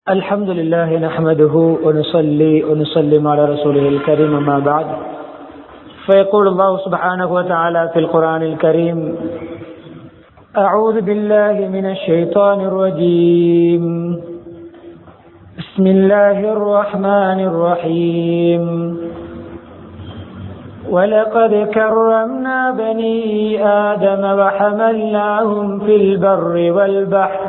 الحمد لله نحمده ونصلي ونسلم على رسوله الكريم ما بعد فيقول الله سبحانه وتعالى في القرآن الكريم أعوذ بالله من الشيطان الرجيم بسم الله الرحمن الرحيم ولقد كرمنا بني آدم وحملناهم في البر والبحر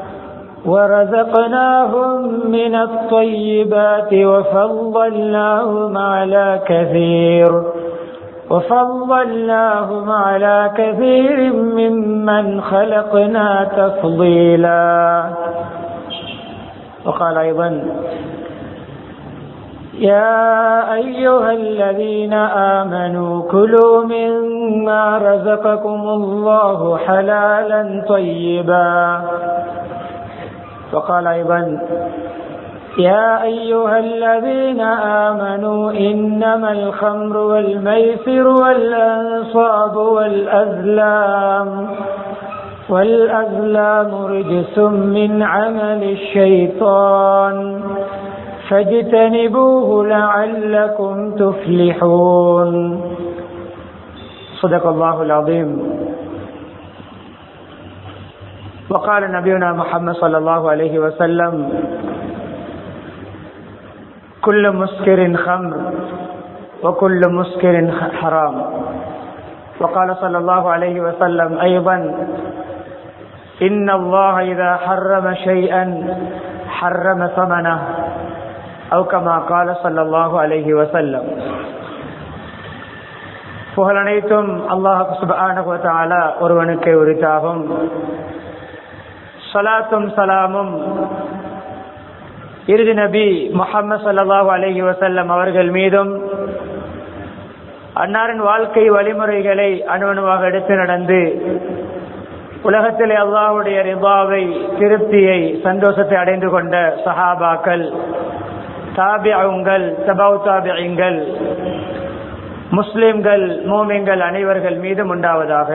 ورزقناهم من الطيبات وفضلناهم على كثير وفضلناهم على كثير ممن خلقنا تفضيلا وقال أيضا يا أيها الذين آمنوا كلوا مما رزقكم الله حلالا طيبا وقال أيضا يا أيها الذين آمنوا إنما الخمر والميسر والأنصاب والأزلام والأزلام رجس من عمل الشيطان فاجتنبوه لعلكم تفلحون صدق الله العظيم وقال نبينا محمد صلى الله عليه وسلم كل مسكر خمر وكل مسكر حرام وقال صلى الله عليه وسلم أيضا إن الله إذا حرم شيئا حرم ثمنه أو كما قال صلى الله عليه وسلم புகழனைத்தும் அல்லாஹ் சுபான ஒருவனுக்கு உரித்தாகும் சலாத்தும் சலாமும் இறுதி நபி முகமது சல்லாஹூ அலஹி வசல்லம் அவர்கள் மீதும் அன்னாரின் வாழ்க்கை வழிமுறைகளை அணுவணுவாக எடுத்து நடந்து உலகத்திலே அல்லாஹுடைய ரிபாவை திருப்தியை சந்தோஷத்தை அடைந்து கொண்ட சஹாபாக்கள் தாபியங்கள் தபவு தாபியங்கள் முஸ்லிம்கள் மோமியங்கள் அனைவர்கள் மீதும் உண்டாவதாக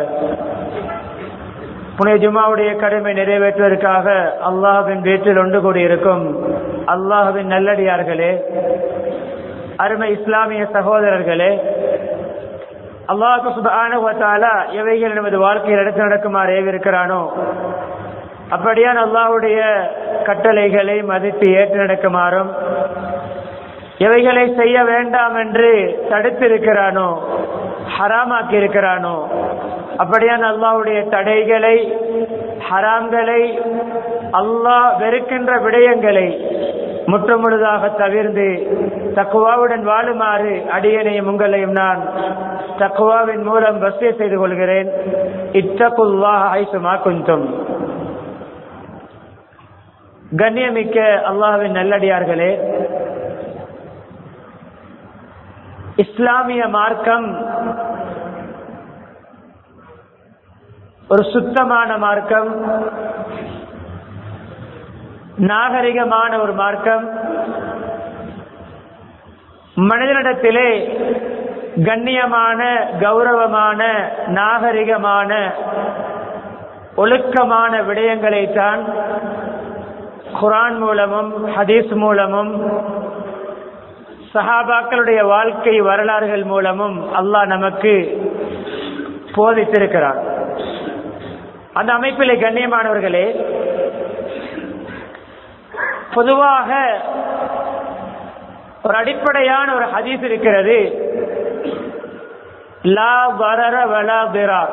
புனே ஜுமாவுடைய கடமை நிறைவேற்றுவதற்காக அல்லாஹின் வீட்டில் ஒன்று கூடியிருக்கும் அல்லாஹுவின் நல்லடியார்களே அருமை இஸ்லாமிய சகோதரர்களே அல்லாஹு சுபானுவத்தாலா எவைகள் நமது வாழ்க்கையில் எடுத்து நடக்குமாறு ஏவிருக்கிறானோ அப்படியான் அல்லாஹுடைய கட்டளைகளை மதித்து ஏற்று நடக்குமாறும் எவைகளை செய்ய வேண்டாம் என்று தடுத்திருக்கிறானோ ஹராமாக்கி இருக்கிறானோ அப்படியான அல்லாவுடைய தடைகளை ஹராம்களை அல்லாஹ் வெறுக்கின்ற விடயங்களை முற்றுமுழுதாக தவிர்ந்து தக்குவாவுடன் வாழுமாறு அடியனையும் உங்களையும் நான் தக்குவாவின் மூலம் வசிய செய்து கொள்கிறேன் இத்தகுல்லாஹ் ஐசுமா குந்தும் கண்ணியமிக்க அல்லாஹின் நல்லடியார்களே இஸ்லாமிய மார்க்கம் ஒரு சுத்தமான மார்க்கம் நாகரிகமான ஒரு மார்க்கம் மனிதனிடத்திலே கண்ணியமான கௌரவமான நாகரிகமான ஒழுக்கமான விடயங்களை தான் குரான் மூலமும் ஹதீஸ் மூலமும் சஹாபாக்களுடைய வாழ்க்கை வரலாறுகள் மூலமும் அல்லாஹ் நமக்கு போதித்திருக்கிறார் அந்த அமைப்பிலே கண்ணியமானவர்களே பொதுவாக ஒரு அடிப்படையான ஒரு ஹதீஸ் இருக்கிறது லா வரர வலா பிரார்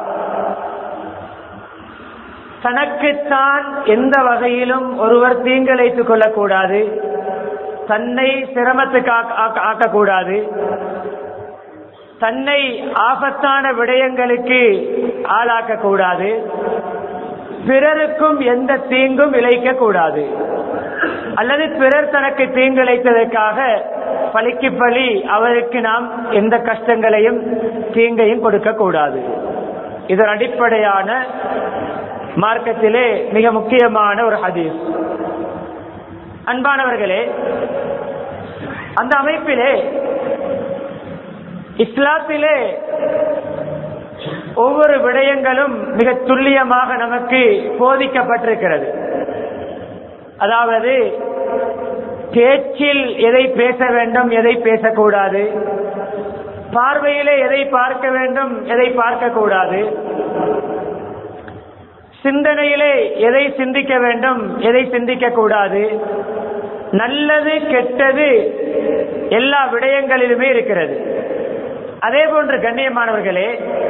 தனக்குத்தான் எந்த வகையிலும் ஒருவர் தீங்கிழைத்துக் கொள்ளக்கூடாது தன்னை சிரமத்துக்கு ஆக்கக்கூடாது தன்னை ஆபத்தான விடயங்களுக்கு ஆளாக்க கூடாது பிறருக்கும் எந்த தீங்கும் இழைக்க கூடாது அல்லது பிறர் தனக்கு தீங்கு இழைத்ததற்காக பழிக்கு பழி அவருக்கு நாம் எந்த கஷ்டங்களையும் தீங்கையும் கொடுக்க கூடாது இது அடிப்படையான மார்க்கத்திலே மிக முக்கியமான ஒரு ஹதீஸ் அன்பானவர்களே அந்த அமைப்பிலே இஸ்லாத்திலே ஒவ்வொரு விடயங்களும் மிக துல்லியமாக நமக்கு போதிக்கப்பட்டிருக்கிறது அதாவது பேச்சில் எதை பேச வேண்டும் எதை பேசக்கூடாது பார்வையிலே எதை பார்க்க வேண்டும் எதை பார்க்க கூடாது சிந்தனையிலே எதை சிந்திக்க வேண்டும் எதை சிந்திக்க கூடாது நல்லது கெட்டது எல்லா விடயங்களிலுமே இருக்கிறது அதே போன்று கண்ணியமானவர்களே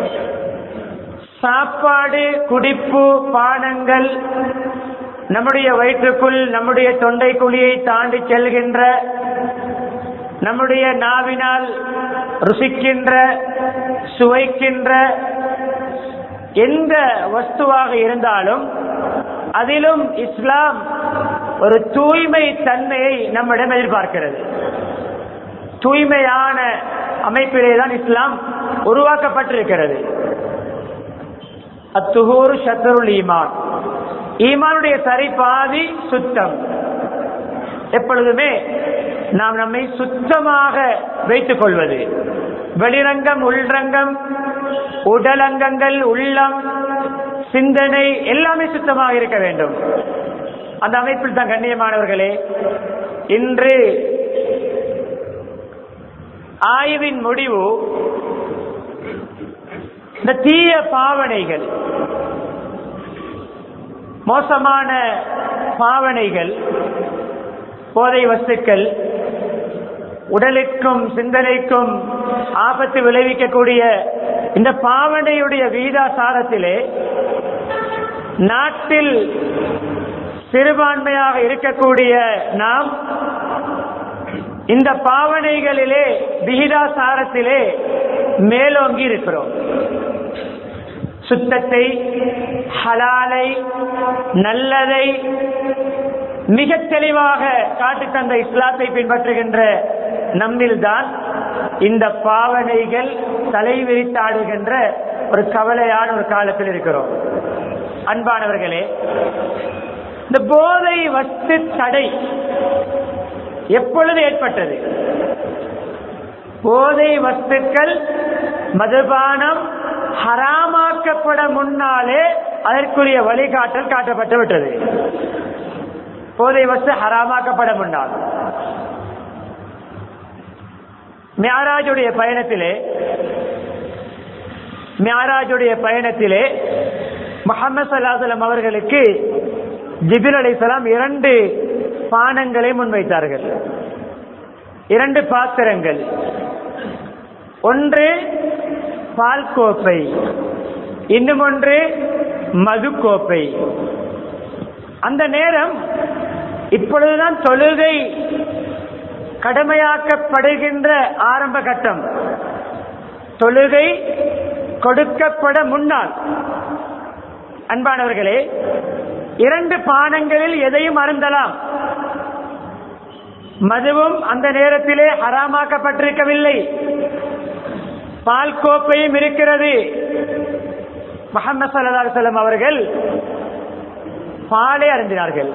சாப்பாடு குடிப்பு பானங்கள் நம்முடைய வயிற்றுக்குள் நம்முடைய தொண்டை குழியை தாண்டி செல்கின்ற நம்முடைய நாவினால் ருசிக்கின்ற சுவைக்கின்ற எந்த வஸ்துவாக இருந்தாலும் அதிலும் இஸ்லாம் ஒரு தூய்மை தன்மையை நம்மிடம் எதிர்பார்க்கிறது தூய்மையான அமைப்பிலே தான் இஸ்லாம் உருவாக்கப்பட்டிருக்கிறது அத்துகூர் சத்ருல் ஈமான் ஈமானுடைய சரி பாதி சுத்தம் எப்பொழுதுமே நாம் நம்மை சுத்தமாக வைத்துக் கொள்வது வெளிரங்கம் உள்ரங்கம் உடலங்கங்கள் உள்ளம் சிந்தனை எல்லாமே சுத்தமாக இருக்க வேண்டும் அந்த அமைப்பில் தான் கண்ணியமானவர்களே இன்று ஆய்வின் முடிவு இந்த தீய பாவனைகள் மோசமான பாவனைகள் போதை வஸ்துக்கள் உடலுக்கும் சிந்தனைக்கும் ஆபத்து விளைவிக்கக்கூடிய இந்த பாவனையுடைய வீதாசாரத்திலே நாட்டில் சிறுபான்மையாக இருக்கக்கூடிய நாம் இந்த பாவனைகளிலே விகிதாசாரத்திலே மேலோங்கி இருக்கிறோம் சுத்தத்தை ஹலாலை நல்லதை மிக தெளிவாக காட்டு தந்த இஸ்லாத்தை பின்பற்றுகின்ற நம்மில்தான் இந்த பாவனைகள் தலை விரித்தாடுகின்ற ஒரு கவலையான ஒரு காலத்தில் இருக்கிறோம் அன்பானவர்களே இந்த போதை வஸ்து தடை எப்பொழுது ஏற்பட்டது போதை வஸ்துக்கள் மதுபானம் ஹராமாக்கப்பட முன்னாலே அதற்குரிய வழிகாட்டல் காட்டப்பட்டு விட்டது போதை வஸ்து ஹராமாக்கப்பட முன்னால் மியாராஜுடைய பயணத்திலே மியாராஜுடைய பயணத்திலே முகமது சல்லாசலம் அவர்களுக்கு ஜிபிர் அலிசலாம் இரண்டு பானங்களை முன்வைத்தார்கள் இரண்டு பாத்திரங்கள் ஒன்று பால் கோப்பை இன்னும் ஒன்று மது கோப்பை அந்த நேரம் இப்பொழுதுதான் தொழுகை கடமையாக்கப்படுகின்ற ஆரம்ப கட்டம் தொழுகை கொடுக்கப்பட முன்னால் அன்பானவர்களே இரண்டு பானங்களில் எதையும் அருந்தலாம் மதுவும் அந்த நேரத்திலே ஹராமாக்கப்பட்டிருக்கவில்லை பால் கோப்பையும் இருக்கிறது முகமது சல்லா செல்லம் அவர்கள் பாலை அருந்தினார்கள்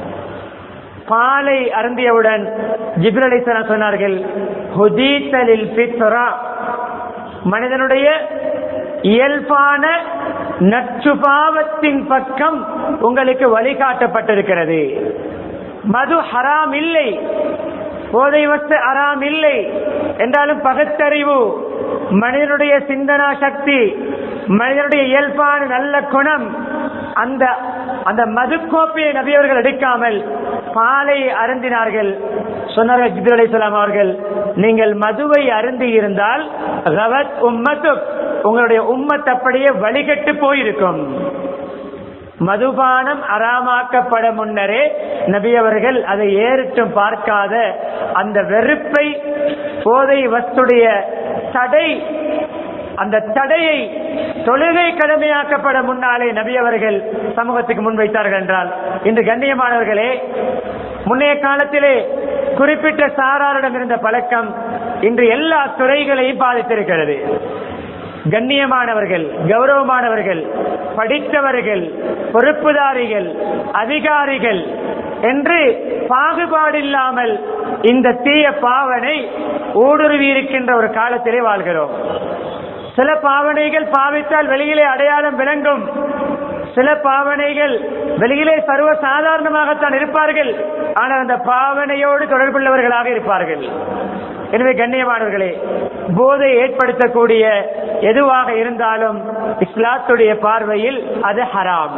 பாலை அருந்தியவுடன் ஜிப்ர அலிஸ்லாம் சொன்னார்கள் ஹுதீத்தலில் பித்ரா மனிதனுடைய இயல்பான நச்சுபாவத்தின் பக்கம் உங்களுக்கு வழிகாட்டப்பட்டிருக்கிறது மது ஹராம் இல்லை போதை வஸ்து ஹராம் இல்லை என்றாலும் பகுத்தறிவு மனிதனுடைய சிந்தனா சக்தி மனிதனுடைய இயல்பான நல்ல குணம் அந்த அந்த மது கோப்பையை நபியவர்கள் எடுக்காமல் பாலை அருந்தினார்கள் சொன்னார்கள் ஜிப்ரல் அலிஸ்லாம் அவர்கள் நீங்கள் மதுவை அருந்தி இருந்தால் ரவத் உம்மத்து உங்களுடைய உம்மத் அப்படியே வழிகட்டு போயிருக்கும் மதுபானம் அறாமாக்கப்பட முன்னரே நபி அவர்கள் அதை ஏறிட்டும் பார்க்காத அந்த வெறுப்பை போதை வஸ்துடைய தடை அந்த தடையை தொழுகை கடமையாக்கப்பட முன்னாலே நபி அவர்கள் சமூகத்துக்கு முன்வைத்தார்கள் என்றால் இன்று கண்ணியமானவர்களே முன்னைய காலத்திலே குறிப்பிட்ட சாராரிடம் இருந்த பழக்கம் இன்று எல்லா துறைகளையும் பாதித்திருக்கிறது கண்ணியமானவர்கள் கௌரவமானவர்கள் படித்தவர்கள் பொறுப்புதாரிகள் அதிகாரிகள் என்று பாகுபாடில்லாமல் இந்த தீய பாவனை ஊடுருவி இருக்கின்ற ஒரு காலத்திலே வாழ்கிறோம் சில பாவனைகள் பாவித்தால் வெளியிலே அடையாளம் விளங்கும் சில பாவனைகள் வெளியிலே சர்வ சாதாரணமாகத்தான் இருப்பார்கள் ஆனால் அந்த பாவனையோடு தொடர்புள்ளவர்களாக இருப்பார்கள் எனவே கண்ணியமானவர்களே போதை ஏற்படுத்தக்கூடிய எதுவாக இருந்தாலும் இஸ்லாத்துடைய பார்வையில் அது ஹராம்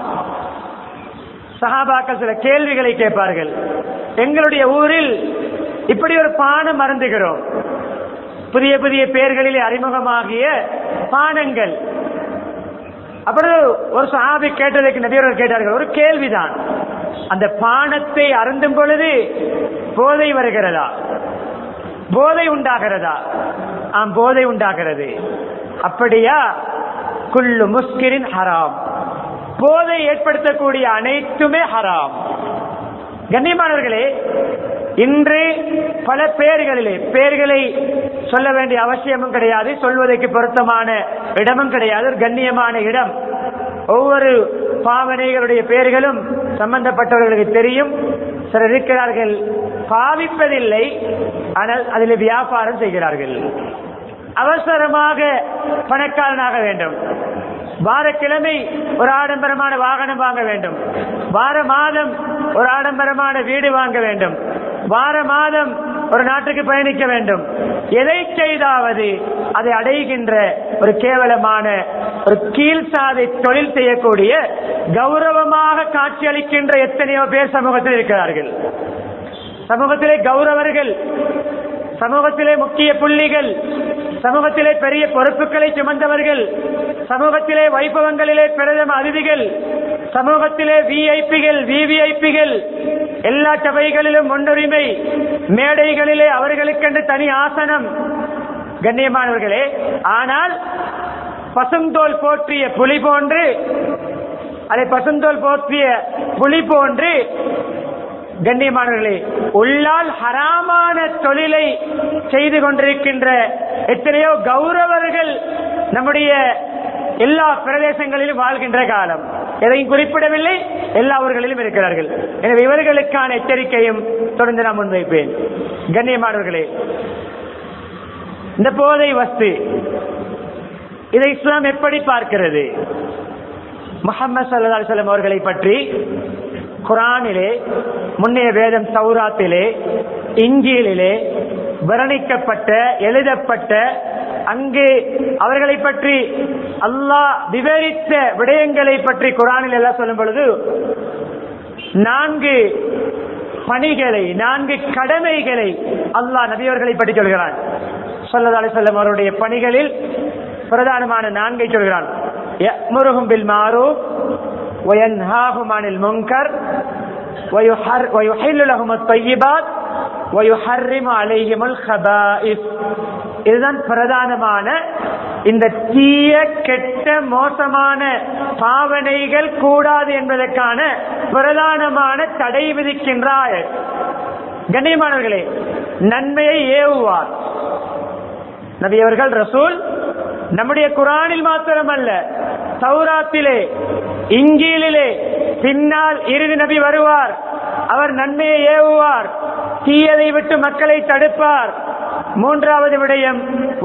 சஹாபாக்கள் சில கேள்விகளை கேட்பார்கள் எங்களுடைய ஊரில் இப்படி ஒரு பானம் அருந்துகிறோம் புதிய புதிய பெயர்களிலே அறிமுகமாகிய பானங்கள் அப்பொழுது ஒரு சஹாபி கேட்டதற்கு நபியர்கள் கேட்டார்கள் ஒரு கேள்விதான் அந்த பானத்தை அருந்தும் பொழுது போதை வருகிறதா போதை உண்டாகிறதா ஆம் போதை உண்டாகிறது அப்படியா குல்லு முஸ்கிரின் ஹராம் போதை ஏற்படுத்தக்கூடிய அனைத்துமே ஹராம் கண்ணியமானவர்களே இன்று பல பெயர்களிலே பெயர்களை சொல்ல வேண்டிய அவசியமும் கிடையாது சொல்வதற்கு பொருத்தமான இடமும் கிடையாது ஒரு கண்ணியமான இடம் ஒவ்வொரு பாவனைகளுடைய பெயர்களும் சம்பந்தப்பட்டவர்களுக்கு தெரியும் சிலர் இருக்கிறார்கள் பாவிப்பதில்லை ஆனால் அதில் வியாபாரம் செய்கிறார்கள் அவசரமாக பணக்காரனாக வேண்டும் வாரக்கிழமை ஒரு ஆடம்பரமான வாகனம் வாங்க வேண்டும் வார மாதம் ஒரு ஆடம்பரமான வீடு வாங்க வேண்டும் வார மாதம் ஒரு நாட்டுக்கு பயணிக்க வேண்டும் எதை செய்தாவது அதை அடைகின்ற ஒரு கேவலமான ஒரு கீழ்சாதை தொழில் செய்யக்கூடிய கௌரவமாக காட்சியளிக்கின்ற எத்தனையோ பேர் சமூகத்தில் இருக்கிறார்கள் சமூகத்திலே கௌரவர்கள் சமூகத்திலே முக்கிய புள்ளிகள் சமூகத்திலே பெரிய பொறுப்புகளை சுமந்தவர்கள் சமூகத்திலே வைபவங்களிலே பிரதம அதிதிகள் சமூகத்திலே விஐபிகள் விவிஐபிகள் எல்லா சபைகளிலும் முன்னுரிமை மேடைகளிலே அவர்களுக்கென்று தனி ஆசனம் கண்ணியமானவர்களே ஆனால் பசுந்தோல் போற்றிய புலி போன்று அதை பசுந்தோல் போற்றிய புலி போன்று கண்ணியமானவர்களே உள்ளால் ஹராமான தொழிலை செய்து கொண்டிருக்கின்ற எத்தனையோ கௌரவர்கள் நம்முடைய எல்லா பிரதேசங்களிலும் வாழ்கின்ற காலம் எதையும் குறிப்பிடவில்லை எல்லா ஊர்களிலும் இருக்கிறார்கள் எனவே இவர்களுக்கான எச்சரிக்கையும் தொடர்ந்து நான் முன்வைப்பேன் கண்ணியமானவர்களே இந்த போதை வஸ்து இதை இஸ்லாம் எப்படி பார்க்கிறது முகமது சல்லா அலிஸ்லாம் அவர்களை பற்றி குரானிலே முன்னைய வேதம் சௌராத்திலே இஞ்சியிலே வர்ணிக்கப்பட்ட எழுதப்பட்ட அங்கு அவர்களை பற்றி அல்லாஹ் விவரித்த விடயங்களை பற்றி குரானில் எல்லாம் சொல்லும் பொழுது நான்கு பணிகளை நான்கு கடமைகளை அல்லாஹ் நபியவர்களை பற்றி சொல்கிறான் சொல்லதாலே செல்லம் அவருடைய பணிகளில் பிரதானமான நான்கை சொல்கிறான் يأمرهم بالمعروف وينهاهم عن المنكر ويحر ويحل لهم الطيبات ويحرم عليهم الخبائث இதுதான் பிரதானமான இந்த தீய கெட்ட மோசமான பாவனைகள் கூடாது என்பதற்கான பிரதானமான தடை விதிக்கின்ற ஆயர் கண்ணியமானவர்களே நன்மையை ஏவுவார் நபி அவர்கள் ரசூல் நம்முடைய குரானில் மாத்திரமல்ல சௌராத்திலே இங்கீலிலே பின்னால் இறுதி நபி வருவார் அவர் நன்மையை ஏவுவார் தீயதை விட்டு மக்களை தடுப்பார் மூன்றாவது விடயம்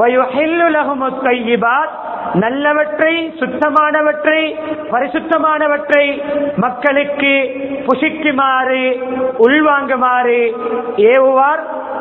நல்லவற்றை சுத்தமானவற்றை பரிசுத்தமானவற்றை மக்களுக்கு புசிக்குமாறு உள்வாங்குமாறு ஏவுவார்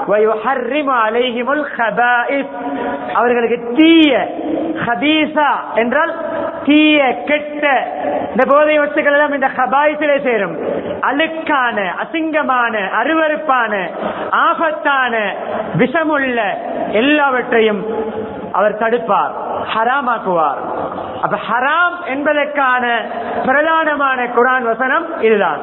அவர்களுக்கு தீய ஹபீசா என்றால் தீய கெட்ட இந்த போதை வஸ்துக்கள் எல்லாம் இந்த ஹபாயிசிலே சேரும் அழுக்கான அசிங்கமான அருவறுப்பான ஆபத்தான விஷமுள்ள எல்லாவற்றையும் அவர் தடுப்பார் ஹராமாக்குவார் அப்ப ஹராம் என்பதற்கான பிரதானமான குரான் வசனம் இதுதான்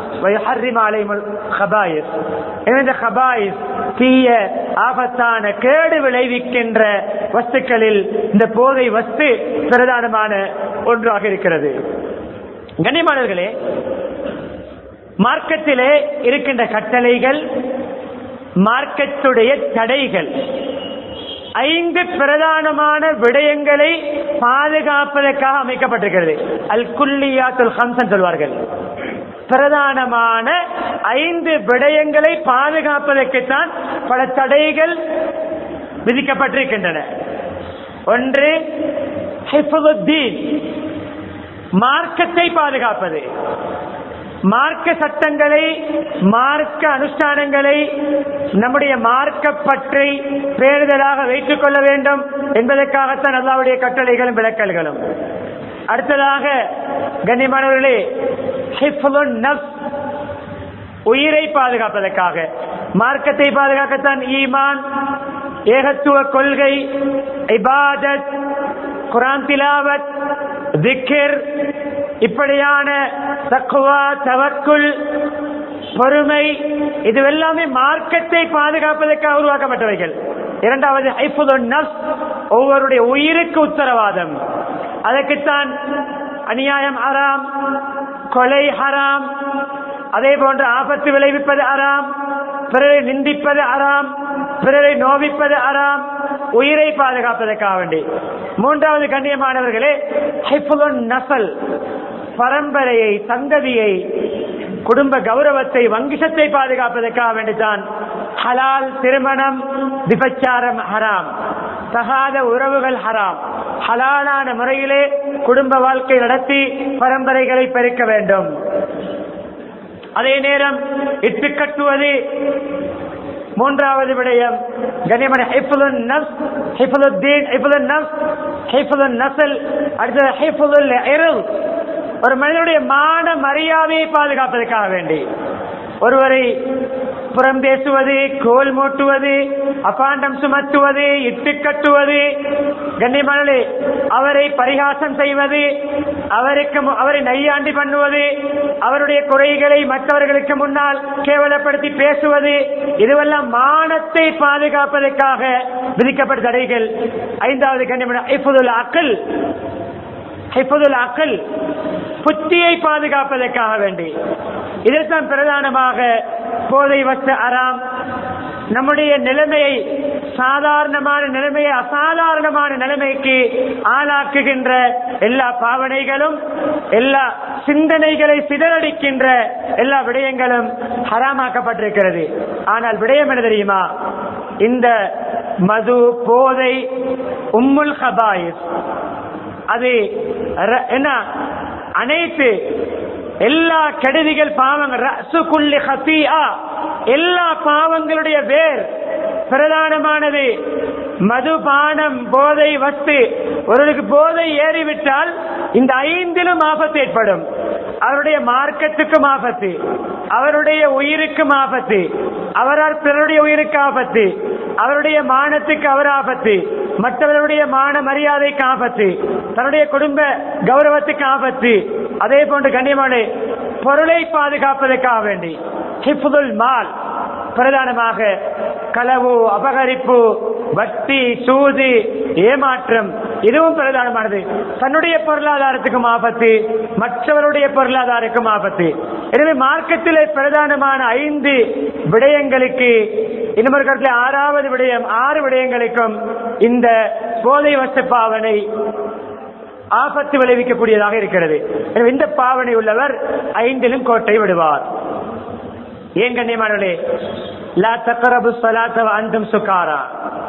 தீய ஆபத்தான கேடு விளைவிக்கின்ற வஸ்துக்களில் இந்த போதை வஸ்து பிரதானமான ஒன்றாக இருக்கிறது கண்ணியமானவர்களே மார்க்கத்திலே இருக்கின்ற கட்டளைகள் மார்க்கத்துடைய தடைகள் ஐந்து பிரதானமான விடயங்களை பாதுகாப்பதற்காக அமைக்கப்பட்டிருக்கிறது அல் குல்லியாத்துல் ஹம்சன் சொல்வார்கள் பிரதானமான ஐந்து விடயங்களை பாதுகாப்பதற்குத்தான் பல தடைகள் விதிக்கப்பட்டிருக்கின்றன ஒன்று ஹிஃபுத்தீன் மார்க்கத்தை பாதுகாப்பது மார்க்க சட்டங்களை மார்க்க அனுஷ்டானங்களை நம்முடைய மார்க்க பற்றை பேறுதலாக வைத்துக் கொள்ள வேண்டும் என்பதற்காகத்தான் அல்லாவுடைய கட்டளைகளும் விளக்கல்களும் அடுத்ததாக கண்ணியமானவர்களே ஹிஃபுலுன் நஃப்ஸ் உயிரை பாதுகாப்பதற்காக மார்க்கத்தை பாதுகாக்கத்தான் ஈமான் ஏகத்துவ கொள்கை இபாதத் குரான் திலாவத் திக்கிர் இப்படியான தக்குவா தவக்குல் பொறுமை இது எல்லாமே மார்க்கத்தை பாதுகாப்பதற்காக உருவாக்கப்பட்டவைகள் இரண்டாவது ஹைஃபுதுன் நஃப்ஸ் ஒவ்வொருடைய உயிருக்கு உத்தரவாதம் அதற்குத்தான் அநியாயம் ஹராம் கொலை ஹராம் அதே போன்று ஆபத்து விளைவிப்பது அறாம் பிறரை நிந்திப்பது அறாம் பிறரை நோவிப்பது அறாம் உயிரை பாதுகாப்பதற்காக வேண்டி மூன்றாவது கண்ணியமானவர்களே ஹைஃபுலுன் நசல் பரம்பரையை சந்ததியை குடும்ப கௌரவத்தை வங்கிசத்தை பாதுகாப்பதற்காக வேண்டித்தான் ஹலால் திருமணம் விபச்சாரம் ஹராம் தகாத உறவுகள் ஹராம் ஹலாலான முறையிலே குடும்ப வாழ்க்கை நடத்தி பரம்பரைகளை பெருக்க வேண்டும் அதே நேரம் இட்டு கட்டுவது மூன்றாவது விடயம் கனிமன ஹைஃபுலுன் நஃப்ஸ் ஹைஃபுலுத்தீன் ஹைஃபுலுன் நஃப்ஸ் ஹைஃபுலுன் நஸ்ல் அடுத்தது ஹைஃபுலுல் இர்ல் ஒரு மனிதனுடைய மான மரியாதையை பாதுகாப்பதற்காக வேண்டி ஒருவரை புறம் பேசுவது கோல் மூட்டுவது அபாண்டம் சுமத்துவது இட்டு கட்டுவது கண்ணியமானே அவரை பரிகாசம் செய்வது அவருக்கு மு- அவரை நையாண்டி பண்ணுவது அவருடைய குறைகளை மற்றவர்களுக்கு முன்னால் கேவலப்படுத்தி பேசுவது இதுவெல்லாம் மானத்தை பாதுகாப்பதற்காக விதிக்கப்பட்ட தடைகள் ஐந்தாவது கண்ணியமான ஐஃபுதுல் அக்கல் ஹிஃபதுல் அக்கல் புத்தியை பாதுகாப்பதற்காக வேண்டி இதைத்தான் பிரதானமாக போதை வஸ்து அறாம் நம்முடைய நிலைமையை சாதாரணமான நிலைமையை அசாதாரணமான நிலைமைக்கு ஆளாக்குகின்ற எல்லா பாவனைகளும் எல்லா சிந்தனைகளை சிதறடிக்கின்ற எல்லா விடயங்களும் ஹராமாக்கப்பட்டிருக்கிறது ஆனால் விடயம் என்ன தெரியுமா இந்த மது போதை உம்முல் ஹபாயிஸ் அது ர- என்ன அனைத்து எல்லா கெடுதிகள் பாவங்கள் ரஅசு குல்லி ஹதீஆ, எல்லா பாவங்களுடைய வேர் பிரதானமானது மதுபானம் போதை வஸ்து ஒருவருக்கு போதை ஏறிவிட்டால் இந்த ஐந்திலும் ஆபத்து ஏற்படும் அவருடைய மார்க்கத்துக்கும் ஆபத்து அவருடைய உயிருக்கும் ஆபத்து அவரால் பிறருடைய உயிருக்கு ஆபத்து அவருடைய மானத்துக்கு அவர் ஆபத்து மற்றவருடைய மான மரியாதைக்கு ஆபத்து தன்னுடைய குடும்ப கௌரவத்துக்கு ஆபத்து அதே போன்று கண்ணியமான பொருளை பாதுகாப்பதற்காக வேண்டி ஹிஃபுதுல் மால் பிரதானமாக களவு அபகரிப்பு வட்டி சூது ஏமாற்றம் இதுவும் பிரதானமானது தன்னுடைய பொருளாதாரத்துக்கும் ஆபத்து மற்றவருடைய பொருளாதாரத்துக்கும் ஆபத்து எனவே மார்க்கத்திலே பிரதானமான ஐந்து விடயங்களுக்கு இன்னொரு கருத்தில் ஆறாவது விடயம் ஆறு விடயங்களுக்கும் இந்த போதை வச பாவனை ஆபத்து விளைவிக்கக்கூடியதாக இருக்கிறது எனவே இந்த பாவனை உள்ளவர் ஐந்திலும் கோட்டை விடுவார் ஏன் கண்ணியமானவர்களே லா தக்கரபு சலாத்த அந்தும் சுகாரா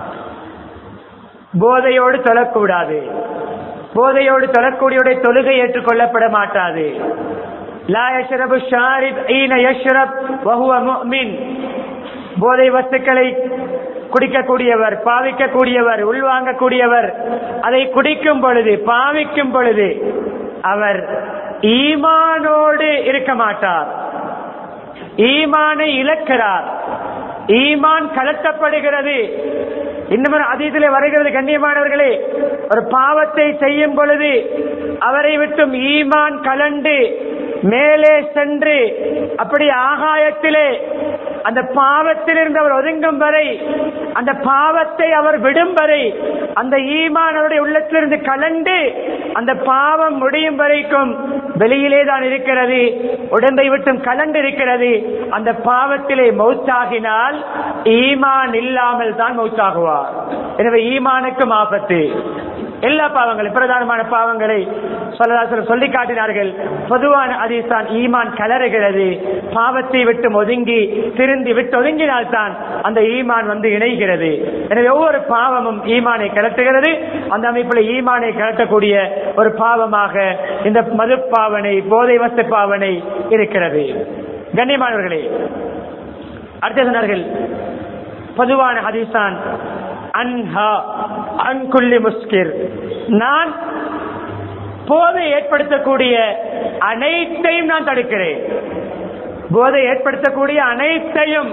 போதையோடு தொழக்கூடாது போதையோடு தொழக்கூடியவுடைய தொழுகை ஏற்றுக்கொள்ளப்பட மாட்டாது லா யஷ்ரபு ஷாரிப் ஈன யஷ்ரப் வஹுவ முஃமின் போதை வஸ்துக்களை குடிக்கக்கூடியவர் பாவிக்கக்கூடியவர் உள்வாங்கக்கூடியவர் அதை குடிக்கும் பொழுது பாவிக்கும் பொழுது அவர் ஈமானோடு இருக்க மாட்டார் ஈமானை இழக்கிறார் ஈமான் கலட்டப்படுகிறது இன்னும் அதீதிலே வருகிறது கண்ணியமானவர்களே ஒரு பாவத்தை செய்யும் பொழுது அவரை விட்டும் ஈமான் கலண்டு மேலே சென்று அப்படி ஆகாயத்திலே அந்த பாவத்திலிருந்து அவர் ஒதுங்கும் வரை அந்த பாவத்தை அவர் விடும் வரை அந்த ஈமான் அவருடைய உள்ளத்திலிருந்து கலண்டு அந்த பாவம் முடியும் வரைக்கும் வெளியிலே தான் இருக்கிறது உடம்பை விட்டும் கலண்டு இருக்கிறது அந்த பாவத்திலே மௌத்தாகினால் ஈமான் இல்லாமல் தான் மௌத்தாகுவார் எனவே ஈமானுக்கும் ஆபத்து எல்லா பாவங்களும் பிரதானமான பாவங்களை சொல்லதாசர் சொல்லி காட்டினார்கள் பொதுவான அதிசான் ஈமான் கலருகிறது பாவத்தை விட்டு ஒதுங்கி திருந்தி விட்டு ஒதுங்கினால்தான் அந்த ஈமான் வந்து இணைகிறது எனவே ஒவ்வொரு பாவமும் ஈமானை கலட்டுகிறது அந்த அமைப்பில் ஈமானை கலட்டக்கூடிய ஒரு பாவமாக இந்த மது பாவனை போதை வஸ்து பாவனை இருக்கிறது கண்ணியமானவர்களே அடுத்த சொன்னார்கள் பொதுவான ஹதீசான் அன்ஹா அன்குல்லி முஸ்கிர் நான் போதை ஏற்படுத்தக்கூடிய அனைத்தையும் நான் தடுக்கிறேன் போதை ஏற்படுத்தக்கூடிய அனைத்தையும்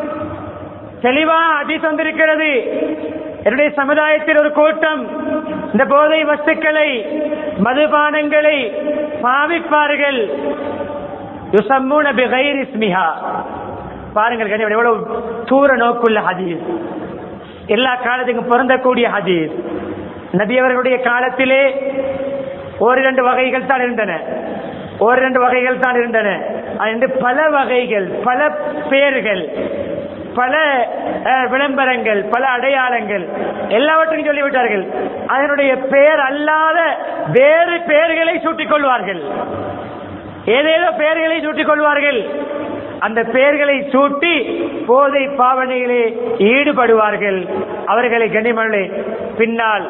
தெளிவா அதிஸ் வந்திருக்கிறது என்னுடைய சமுதாயத்தில் ஒரு கூட்டம் இந்த போதை வஸ்துக்களை மதுபானங்களை பாவிப்பார்கள் யுசம்மூன பிகைர் இஸ்மிஹா பாருங்கள் கண்ணியம் எவ்வளவு தூர நோக்குள்ள ஹதீஸ் எல்லா காலத்துக்கும் பொருந்தக்கூடிய ஹதீஸ் நபி அவர்களுடைய காலத்திலே ஓரிரண்டு வகைகள் தான் இருந்தன ஓரிரண்டு வகைகள் தான் இருந்தன என்று பல வகைகள் பல பெயர்கள் பல அஹ், விளம்பரங்கள் பல அடையாளங்கள் எல்லாவற்றையும் சொல்லிவிட்டார்கள் அதனுடைய பெயர் அல்லாத வேறு பெயர்களை சூட்டிக் கொள்வார்கள் ஏதேதோ பெயர்களை சூட்டிக் கொள்வார்கள் அந்த பெயர்களை சூட்டி போதை பாவனையிலே ஈடுபடுவார்கள் அவர்களை கனிமலை பின்னால்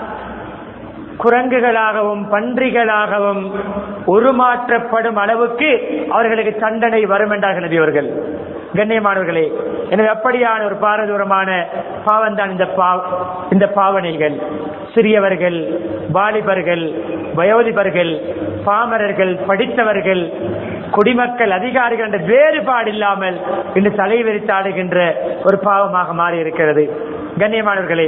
குரங்குகளாகவும் பன்றிகளாகவும் உருமாற்றப்படும் அளவுக்கு அவர்களுக்கு தண்டனை வரும் என்றார்கள் நபி அவர்கள் கண்ணியமானவர்களே எனவே அப்படியான ஒரு பாரதூரமான பாவம் தான் இந்த பாவ- இந்த பாவனைகள் சிறியவர்கள் வாலிபர்கள் வயோதிபர்கள் பாமரர்கள் படித்தவர்கள் குடிமக்கள் அதிகாரிகள் என்ற வேறுபாடு இல்லாமல் இன்று தலைவிரித்தாடுகின்ற ஒரு பாவமாக மாறி இருக்கிறது கண்ணியமானவர்களே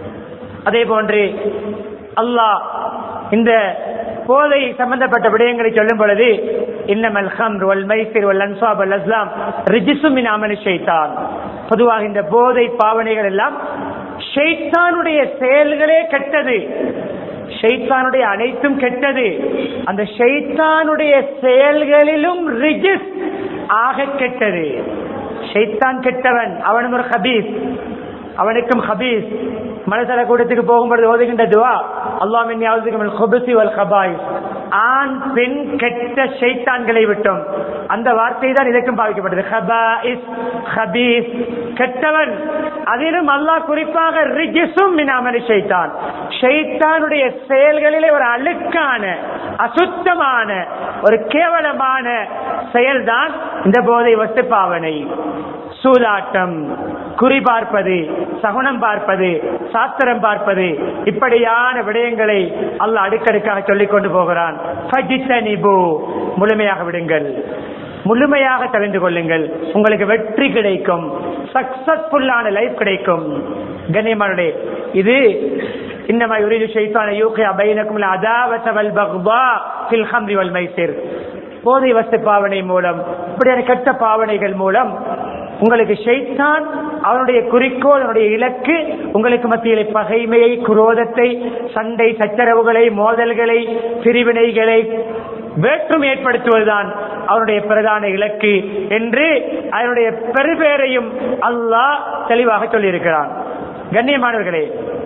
அதே போன்று அல்லாஹ் இந்த போதை சம்பந்தப்பட்ட விடயங்களை சொல்லும் பொழுது இன்னமல் ஹம்ர் வல் மைசிர் வல் அன்சாப் வல் அஸ்லாம் ரிஜிசு மின் அமலி ஷைத்தான் பொதுவாக இந்த போதை பாவனைகள் எல்லாம் ஷைத்தானுடைய செயல்களே கெட்டது ஷைத்தானுடைய அனைத்தும் கெட்டது அந்த ஷைத்தானுடைய செயல்களிலும் ரிஜிஸ் ஆக கெட்டது ஷைத்தான் கெட்டவன் அவனும் ஒரு ஹபீஸ் அவனுக்கும் ஹபீஸ் மனசல கூட்டத்துக்கு போகும்போது ஓதுகின்ற துவா அல்லாமின் யாவதுக்கும் ஹுபசி வல் ஹபாய் ஆண் பெண் கெட்ட ஷைத்தான்களை விட்டோம் அந்த வார்த்தை தான் இதற்கும் பாவிக்கப்பட்டது ஹபாயிஸ் ஹபீஸ் கெட்டவன் அதிலும் அல்லாஹ் குறிப்பாக ரிஜிசும் மினாமலி ஷைத்தான் ஷைத்தானுடைய செயல்களிலே ஒரு அழுக்கான அசுத்தமான ஒரு கேவலமான செயல்தான் இந்த போதை வஸ்து பாவனை சூதாட்டம் குறி பார்ப்பது சகுனம் பார்ப்பது சாஸ்திரம் பார்ப்பது இப்படியான விடயங்களை அல்லாஹ் அடுக்கடுக்காக சொல்லிக் கொண்டு போகிறான் ஃபஜித்தனிபு. முழுமையாக விடுங்கள் முழுமையாக தெரிந்து கொள்ளுங்கள் உங்களுக்கு வெற்றி கிடைக்கும் சக்சஸ்ஃபுல்லான லைஃப் கிடைக்கும் கண்ணியமானுடைய இது இன்னமா யுரீது ஷைத்தான யூகியா பைனக்கும் அதாவத வல் பக்தா ஃபில் ஹம்ரி வல் மைசிர் போதை வஸ்து பாவனை மூலம் இப்படியான கெட்ட பாவனைகள் மூலம் உங்களுக்கு ஷைத்தான் அவனுடைய குறிக்கோள் அவனுடைய இலக்கு உங்களுக்கு மத்தியிலே பகைமையை குரோதத்தை சண்டை சச்சரவுகளை மோதல்களை பிரிவினைகளை வேற்றும் ஏற்படுத்துவதுதான் அவனுடைய பிரதான இலக்கு என்று அதனுடைய பெருபேரையும் அல்லாஹ் தெளிவாக சொல்லியிருக்கிறான் கண்ணியமானவர்களே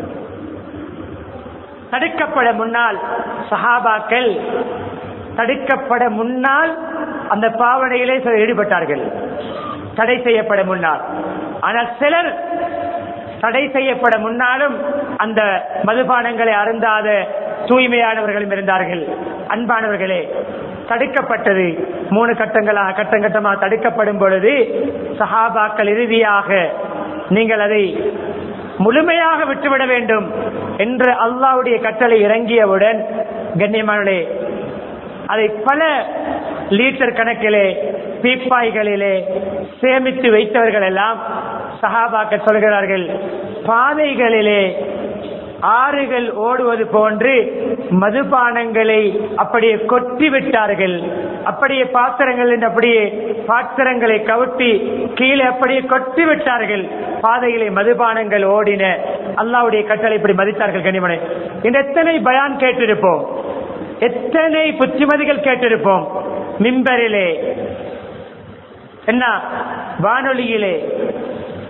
தடுக்கப்பட முன்னால் சஹாபாக்கள் தடுக்கப்பட முன்னால் அந்த பாவனையிலே சிலர் ஈடுபட்டார்கள் தடை செய்யப்பட முன்னால் ஆனால் சிலர் தடை செய்யப்பட முன்னாலும் அந்த மதுபானங்களை அருந்தாத தூய்மையானவர்களும் இருந்தார்கள் அன்பானவர்களே தடுக்கப்பட்டது மூணு கட்டங்களாக கட்டம் கட்டமாக தடுக்கப்படும் பொழுது சஹாபாக்கள் இறுதியாக நீங்கள் அதை முழுமையாக விட்டுவிட வேண்டும் என்று அல்லாவுடைய கட்டளை இறங்கியவுடன் கண்ணியமானே அதை பல லீட்டர் கணக்கிலே பீப்பாய்களிலே சேமித்து வைத்தவர்கள் எல்லாம் சஹாபாக்கள் சொல்கிறார்கள் பாதைகளிலே ஆறுகள் ஓடுவது போன்று மதுபானங்களை அப்படியே கொட்டி விட்டார்கள் அப்படியே பாத்திரங்கள் என்று அப்படியே பாத்திரங்களை கவுட்டி கீழே அப்படியே கொட்டி விட்டார்கள் பாதையிலே மதுபானங்கள் ஓடின அல்லாவுடைய கட்டளை இப்படி மதித்தார்கள் கனிமனை இந்த எத்தனை பயான் கேட்டிருப்போம் எத்தனை புத்திமதிகள் கேட்டிருப்போம் மிம்பரிலே என்ன வானொலியிலே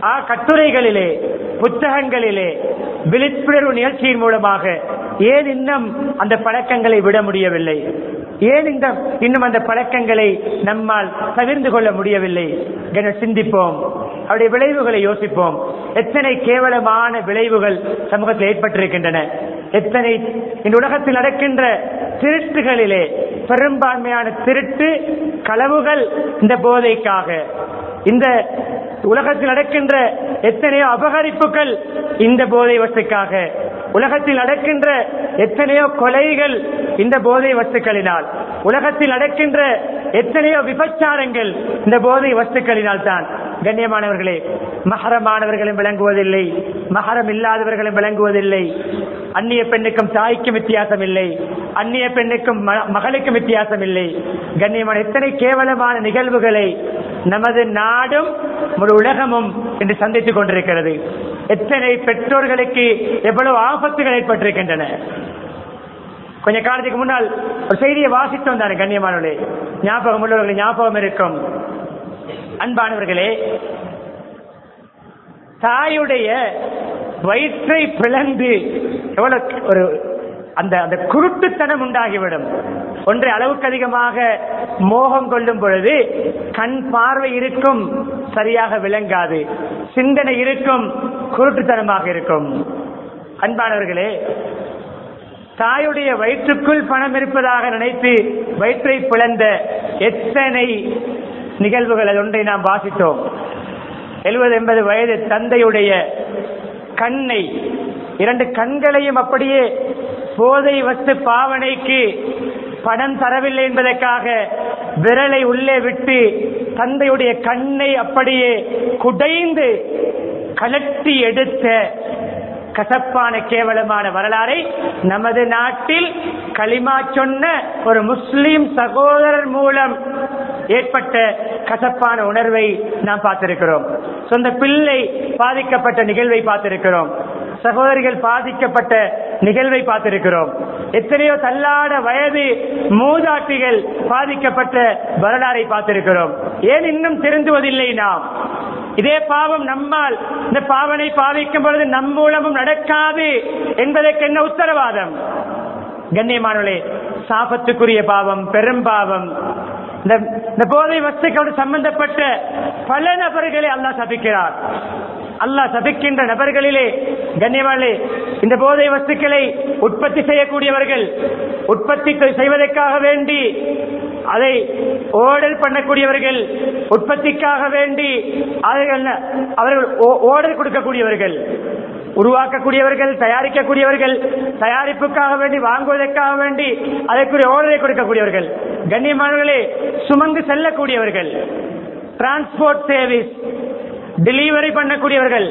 ஆ கட்டுரைகளிலே புத்தகங்களிலே விழிப்புணர்வு நிகழ்ச்சியின் மூலமாக ஏன் இன்னும் அந்த பழக்கங்களை விட முடியவில்லை ஏன் இந்த இன்னும் அந்த பழக்கங்களை நம்மால் தவிர்ந்து கொள்ள முடியவில்லை என சிந்திப்போம் அவருடைய விளைவுகளை யோசிப்போம் எத்தனை கேவலமான விளைவுகள் சமூகத்தில் ஏற்பட்டிருக்கின்றன எத்தனை இந்த உலகத்தில் நடக்கின்ற திருட்டுகளிலே பெரும்பான்மையான திருட்டு களவுகள் இந்த போதைக்காக இந்த உலகத்தில் நடக்கின்ற எத்தனையோ அபகரிப்புகள் இந்த போதை வஸ்துக்காக உலகத்தில் நடக்கின்ற எத்தனையோ கொலைகள் இந்த போதை வஸ்துக்களினால் உலகத்தில் நடக்கின்ற எத்தனையோ விபச்சாரங்கள் இந்த போதை வஸ்துக்களினால் தான் கண்ணியமானவர்களே மகரமானவர்களும் விளங்குவதில்லை மகரம் இல்லாதவர்களும் விளங்குவதில்லை அந்நிய பெண்ணுக்கும் தாய்க்கும் வித்தியாசம் இல்லை அந்நிய பெண்ணுக்கும் ம- மகளுக்கும் வித்தியாசம் இல்லை கண்ணியமான எத்தனை கேவலமான நிகழ்வுகளை நமது நாடும் ஒரு உலகமும் இன்று சந்தித்துக் கொண்டிருக்கிறது எத்தனை பெற்றோர்களுக்கு எவ்வளவு ஆபத்துகள் ஏற்பட்டிருக்கின்றன கொஞ்ச காலத்துக்கு முன்னால் ஒரு செய்தியை வாசித்தோம் தானே கண்ணியமானவர்களே ஞாபகம் உள்ளவர்கள் ஞாபகம் இருக்கும் அன்பானவர்களே தாயுடைய வயிற்றை பிளந்து எவ்வளவு ஒரு அந்த அந்த குருட்டுத்தனம் உண்டாகிவிடும் ஒன்றை அளவுக்கு அதிகமாக மோகம் கொள்ளும் பொழுது கண் பார்வை இருக்கும் சரியாக விளங்காது சிந்தனை இருக்கும் குருட்டுத்தனமாக இருக்கும் அன்பானவர்களே தாயுடைய வயிற்றுக்குள் பணம் இருப்பதாக நினைத்து வயிற்றை பிளந்த எத்தனை நிகழ்வுகள் அது ஒன்றை நாம் வாசித்தோம் எழுபது எண்பது வயது தந்தையுடைய கண்ணை இரண்டு கண்களையும் அப்படியே போதை வஸ்து பாவனைக்கு பணம் தரவில்லை என்பதற்காக விரலை உள்ளே விட்டு தந்தையுடைய கண்ணை அப்படியே குடைந்து கலட்டி எடுத்த கசப்பான கேவலமான வரலாறை நமது நாட்டில் களிமா சொன்ன ஒரு முஸ்லிம் சகோதரர் மூலம் ஏற்பட்ட கசப்பான உணர்வை நாம் பார்த்திருக்கிறோம் சொந்த பிள்ளை பாதிக்கப்பட்ட நிகழ்வை பார்த்திருக்கிறோம் சகோதரிகள் பாதிக்கப்பட்ட நிகழ்வை பார்த்திருக்கிறோம் எத்தனையோ தள்ளாட வயது மூதாட்டிகள் பாதிக்கப்பட்ட வரலாறை பார்த்திருக்கிறோம் ஏன் இன்னும் திருந்துவதில்லை நாம் இதே பாவம் நம்மால் இந்த பாவனை பாவிக்கும் பொழுது நம் மூலமும் நடக்காது என்பதற்கு என்ன உத்தரவாதம் கண்ணியமானவர்களே சாபத்துக்குரிய பாவம் பெரும் பாவம் இந்த இந்த போதை வஸ்துக்களோடு சம்பந்தப்பட்ட பல நபர்களை அல்லாஹ் சபிக்கிறார் அல்லாஹ் சபிக்கின்ற நபர்களிலே கண்ணியமானே இந்த போதை வஸ்துக்களை உற்பத்தி செய்யக்கூடியவர்கள் உற்பத்தி செய்வதற்காக வேண்டி அதை ஓடல் பண்ணக்கூடியவர்கள் உற்பத்திக்காக வேண்டி அவர்கள் அவர்கள் ஓ- ஓடல் கொடுக்கக்கூடியவர்கள் உருவாக்கக்கூடியவர்கள் தயாரிக்கக்கூடியவர்கள் தயாரிப்புக்காக வேண்டி வாங்குவதற்காக வேண்டி அதற்குரிய ஓடலை கொடுக்கக்கூடியவர்கள் கண்ணியமானவர்களே சுமந்து செல்லக்கூடியவர்கள் டிரான்ஸ்போர்ட் சர்வீஸ் டெலிவரி பண்ணக்கூடியவர்கள்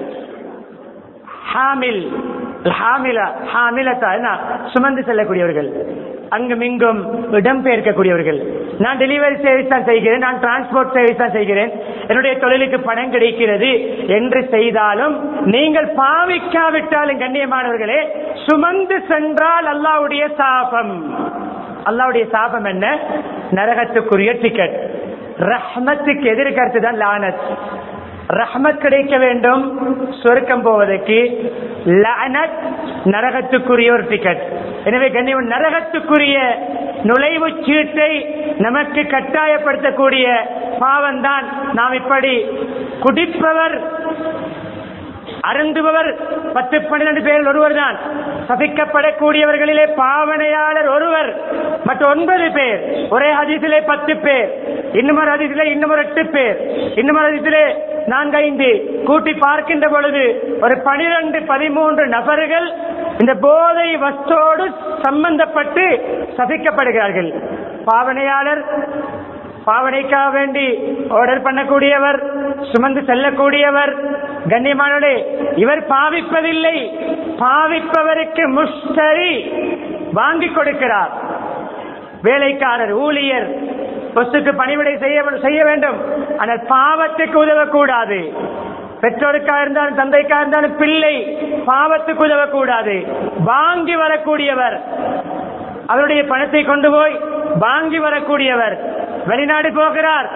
ஹாமில் ஹாமிலா ஹாமிலத்தா என்ன சுமந்து செல்லக்கூடியவர்கள் அங்கும் இங்கும் இடம்பெயர்க்கக்கூடியவர்கள் நான் டெலிவரி சர்வீஸ் தான் செய்கிறேன் நான் டிரான்ஸ்போர்ட் சர்வீஸ் தான் செய்கிறேன் என்னுடைய தொழிலுக்கு பணம் கிடைக்கிறது என்று செய்தாலும் நீங்கள் பாவிக்காவிட்டாலும் கண்ணியமானவர்களே சுமந்து சென்றால் அல்லாவுடைய சாபம் அல்லாவுடைய சாபம் என்ன நரகத்துக்குரிய டிக்கெட் ரஹ்மத்துக்கு எதிர்கருத்து தான் லானத் ரஹ்மத் கிடைக்க வேண்டும் சொர்க்கம் போவதற்கு லஅனத் நரகத்துக்குரிய ஒரு டிக்கெட் எனவே கண்ணியம் நரகத்துக்குரிய நுழைவுச் சீட்டை நமக்கு கட்டாயப்படுத்தக்கூடிய பாவம்தான் நாம் இப்படி குடிப்பவர் அருந்துபவர் பத்து பன்னிரண்டு பேரில் ஒருவர் தான் சபிக்கப்படக்கூடியவர்களிலே பாவனையாளர் ஒருவர் மற்ற ஒன்பது பேர் ஒரே ஹதீஸிலே பத்து பேர் இன்னும் ஒரு ஹதீஸிலே இன்னும் ஒரு எட்டு பேர் இன்னும் ஒரு ஹதீஸிலே நான்கு ஐந்து கூட்டி பார்க்கின்ற பொழுது ஒரு பனிரெண்டு பதிமூன்று நபர்கள் இந்த போதை வஸ்தோடு சம்பந்தப்பட்டு சபிக்கப்படுகிறார்கள் பாவனையாளர் பாவனைக்காக வேண்டி ஆர்டர் பண்ணக்கூடியவர் சுமந்து செல்லக்கூடியவர் கண்ணியமானே இவர் பாவிப்பதில்லை பாவிப்பவருக்கு முஷ்டரி வாங்கி கொடுக்கிறார் வேலைக்காரர் ஊழியர் பொசுக்கு பணிவிடை செய்ய செய்ய வேண்டும் ஆனால் பாவத்துக்கு உதவக்கூடாது பெற்றோருக்காக இருந்தாலும் தந்தைக்காக இருந்தாலும் பிள்ளை பாவத்துக்கு உதவக்கூடாது வாங்கி வரக்கூடியவர் அவருடைய பணத்தை கொண்டு போய் வாங்கி வரக்கூடியவர் வெளிநாடு போகிறார்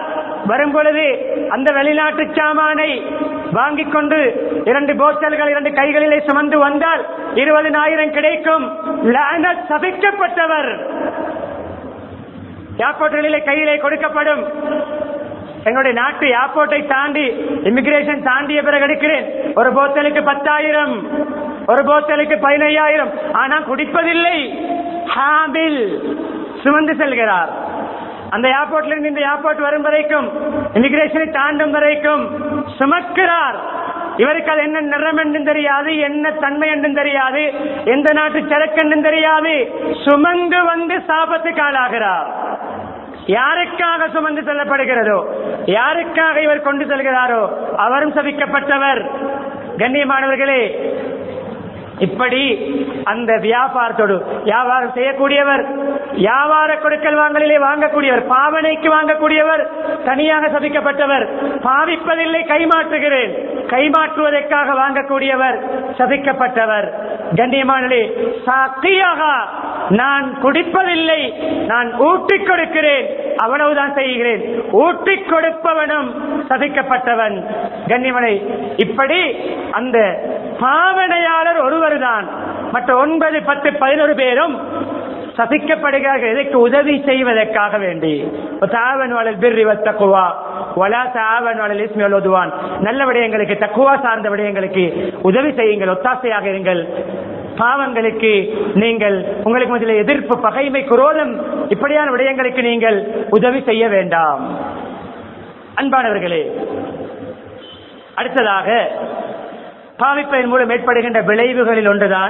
வரும் பொழுது அந்த வெளிநாட்டு சாமானை வாங்கிக் கொண்டு இரண்டு போத்தல்கள் இரண்டு கைகளிலே சுமந்து வந்தால் இருபதினாயிரம் கிடைக்கும் லானத் சபிக்கப்பட்டவர் ஏர்போர்ட்டுகளிலே கையிலே கொடுக்கப்படும் எங்களுடைய நாட்டு ஏர்போர்ட்டை தாண்டி இமிகிரேஷன் தாண்டிய பிறகு எடுக்கிறேன் ஒரு போத்தலுக்கு பத்தாயிரம் ஒரு போத்தலுக்கு பதினையாயிரம் ஆனா குடிப்பதில்லை ஹாபில் சுமந்து செல்கிறார் அந்த ஏர்போர்ட்ல இருந்து இந்த ஏர்போர்ட் வரும் வரைக்கும் இமிகிரேஷனை தாண்டும் வரைக்கும் சுமக்கிறார் இவருக்கு அது என்ன நிறம் என்றும் தெரியாது என்ன தன்மை என்றும் தெரியாது எந்த நாட்டு சரக்கு என்றும் தெரியாது சுமந்து வந்து சாபத்துக்கு ஆளாகிறார் யாருக்காக சுமந்து செல்லப்படுகிறதோ யாருக்காக இவர் கொண்டு செல்கிறாரோ அவரும் சபிக்கப்பட்டவர் கண்ணியமானவர்களே இப்படி அந்த வியாபாரத்தோடு வியாபாரம் செய்யக்கூடியவர் வியாபார கொடுக்கல் வாங்கலிலே வாங்கக்கூடியவர் பாவனைக்கு வாங்கக்கூடியவர் தனியாக சபிக்கப்பட்டவர் பாவிப்பதில்லை கைமாற்றுகிறேன் கைமாற்றுவதற்காக வாங்கக்கூடியவர் சபிக்கப்பட்டவர் கண்ணியமானே சாக்கியாக நான் குடிப்பதில்லை நான் ஊட்டிக் கொடுக்கிறேன் அவ்வளவுதான் செய்கிறேன் ஊட்டிக் கொடுப்பவனும் சபிக்கப்பட்டவன் கண்ணியமனை இப்படி அந்த பாவனையாளர் ஒருவர்தான் மற்ற ஒன்பது பத்து பதினொரு பேரும் சபிக்கப்படுகிறார்கள் இதற்கு உதவி செய்வதற்காக வேண்டி தாவன் வளல் பிர்ரி தக்குவா ஒலா தாவன் வளல் இஸ்மியல் ஒதுவான் நல்ல விடயங்களுக்கு தக்குவா சார்ந்த விடயங்களுக்கு உதவி செய்யுங்கள் ஒத்தாசையாக இருங்கள் பாவங்களுக்கு நீங்கள் உங்களுக்கு முதலில் எதிர்ப்பு பகைமை குரோதம் இப்படியான விடயங்களுக்கு நீங்கள் உதவி செய்ய வேண்டாம் அன்பானவர்களே அடுத்ததாக பாவிப்பதன் மூலம் ஏற்படுகின்ற விளைவுகளில் ஒன்றுதான்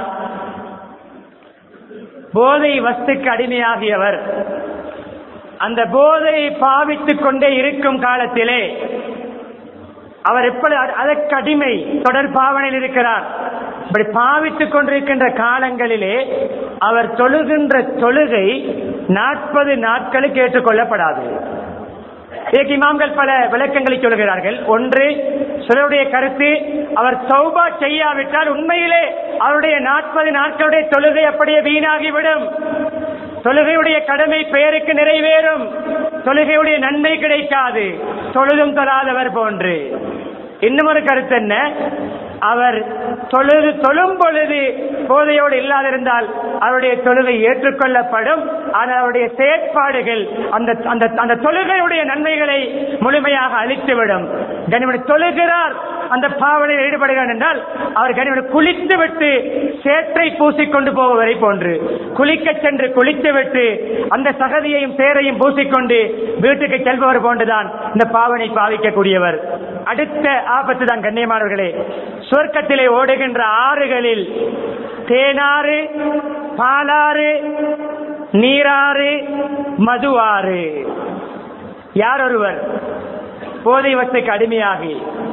போதை வஸ்துக்கு அடிமையாகியவர் அந்த போதையை பாவித்துக் கொண்டே இருக்கும் காலத்திலே அவர் எப்படி அதற்கு அடிமை தொடர் பாவனையில் இருக்கிறார் இப்படி பாவித்துக் கொண்டிருக்கின்ற காலங்களிலே அவர் தொழுகின்ற தொழுகை நாற்பது நாட்களுக்கு ஏற்றுக்கொள்ளப்படாது இதற்கு இமாம்கள் பல விளக்கங்களை சொல்கிறார்கள் ஒன்று சிலருடைய கருத்து அவர் சௌபா செய்யாவிட்டால் உண்மையிலே அவருடைய நாற்பது நாட்களுடைய தொழுகை அப்படியே வீணாகிவிடும் தொழுகையுடைய கடமை பெயருக்கு நிறைவேறும் தொழுகையுடைய நன்மை கிடைக்காது தொழுதும் தொழாதவர் போன்று இன்னும் ஒரு கருத்து என்ன அவர் தொழுது தொழும் பொழுது போதையோடு இல்லாதிருந்தால் அவருடைய தொழுகை ஏற்றுக்கொள்ளப்படும் ஆனால் அவருடைய செயற்பாடுகள் அந்த அந்த அந்த தொழுகையுடைய நன்மைகளை முழுமையாக அளித்துவிடும் கனிமணி தொழுகிறார் அந்த பாவனையில் ஈடுபடுகிறார் என்றால் அவர் கனிமணி குளித்து விட்டு சேற்றை பூசிக்கொண்டு போவதை போன்று குளிக்க சென்று குளித்து விட்டு அந்த சகதியையும் சேரையும் பூசிக்கொண்டு வீட்டுக்கு செல்பவர் போன்றுதான் இந்த பாவனை பாவிக்கக்கூடியவர் அடுத்த ஆபத்து தான் கண்ணியமானவர்களே சொர்க்கத்திலே ஓடுகின்ற ஆறுகளில் தேனாறு பாலாறு நீராறு மதுவாறு யார் ஒருவர் போதை வசைக்கு அடிமையாகி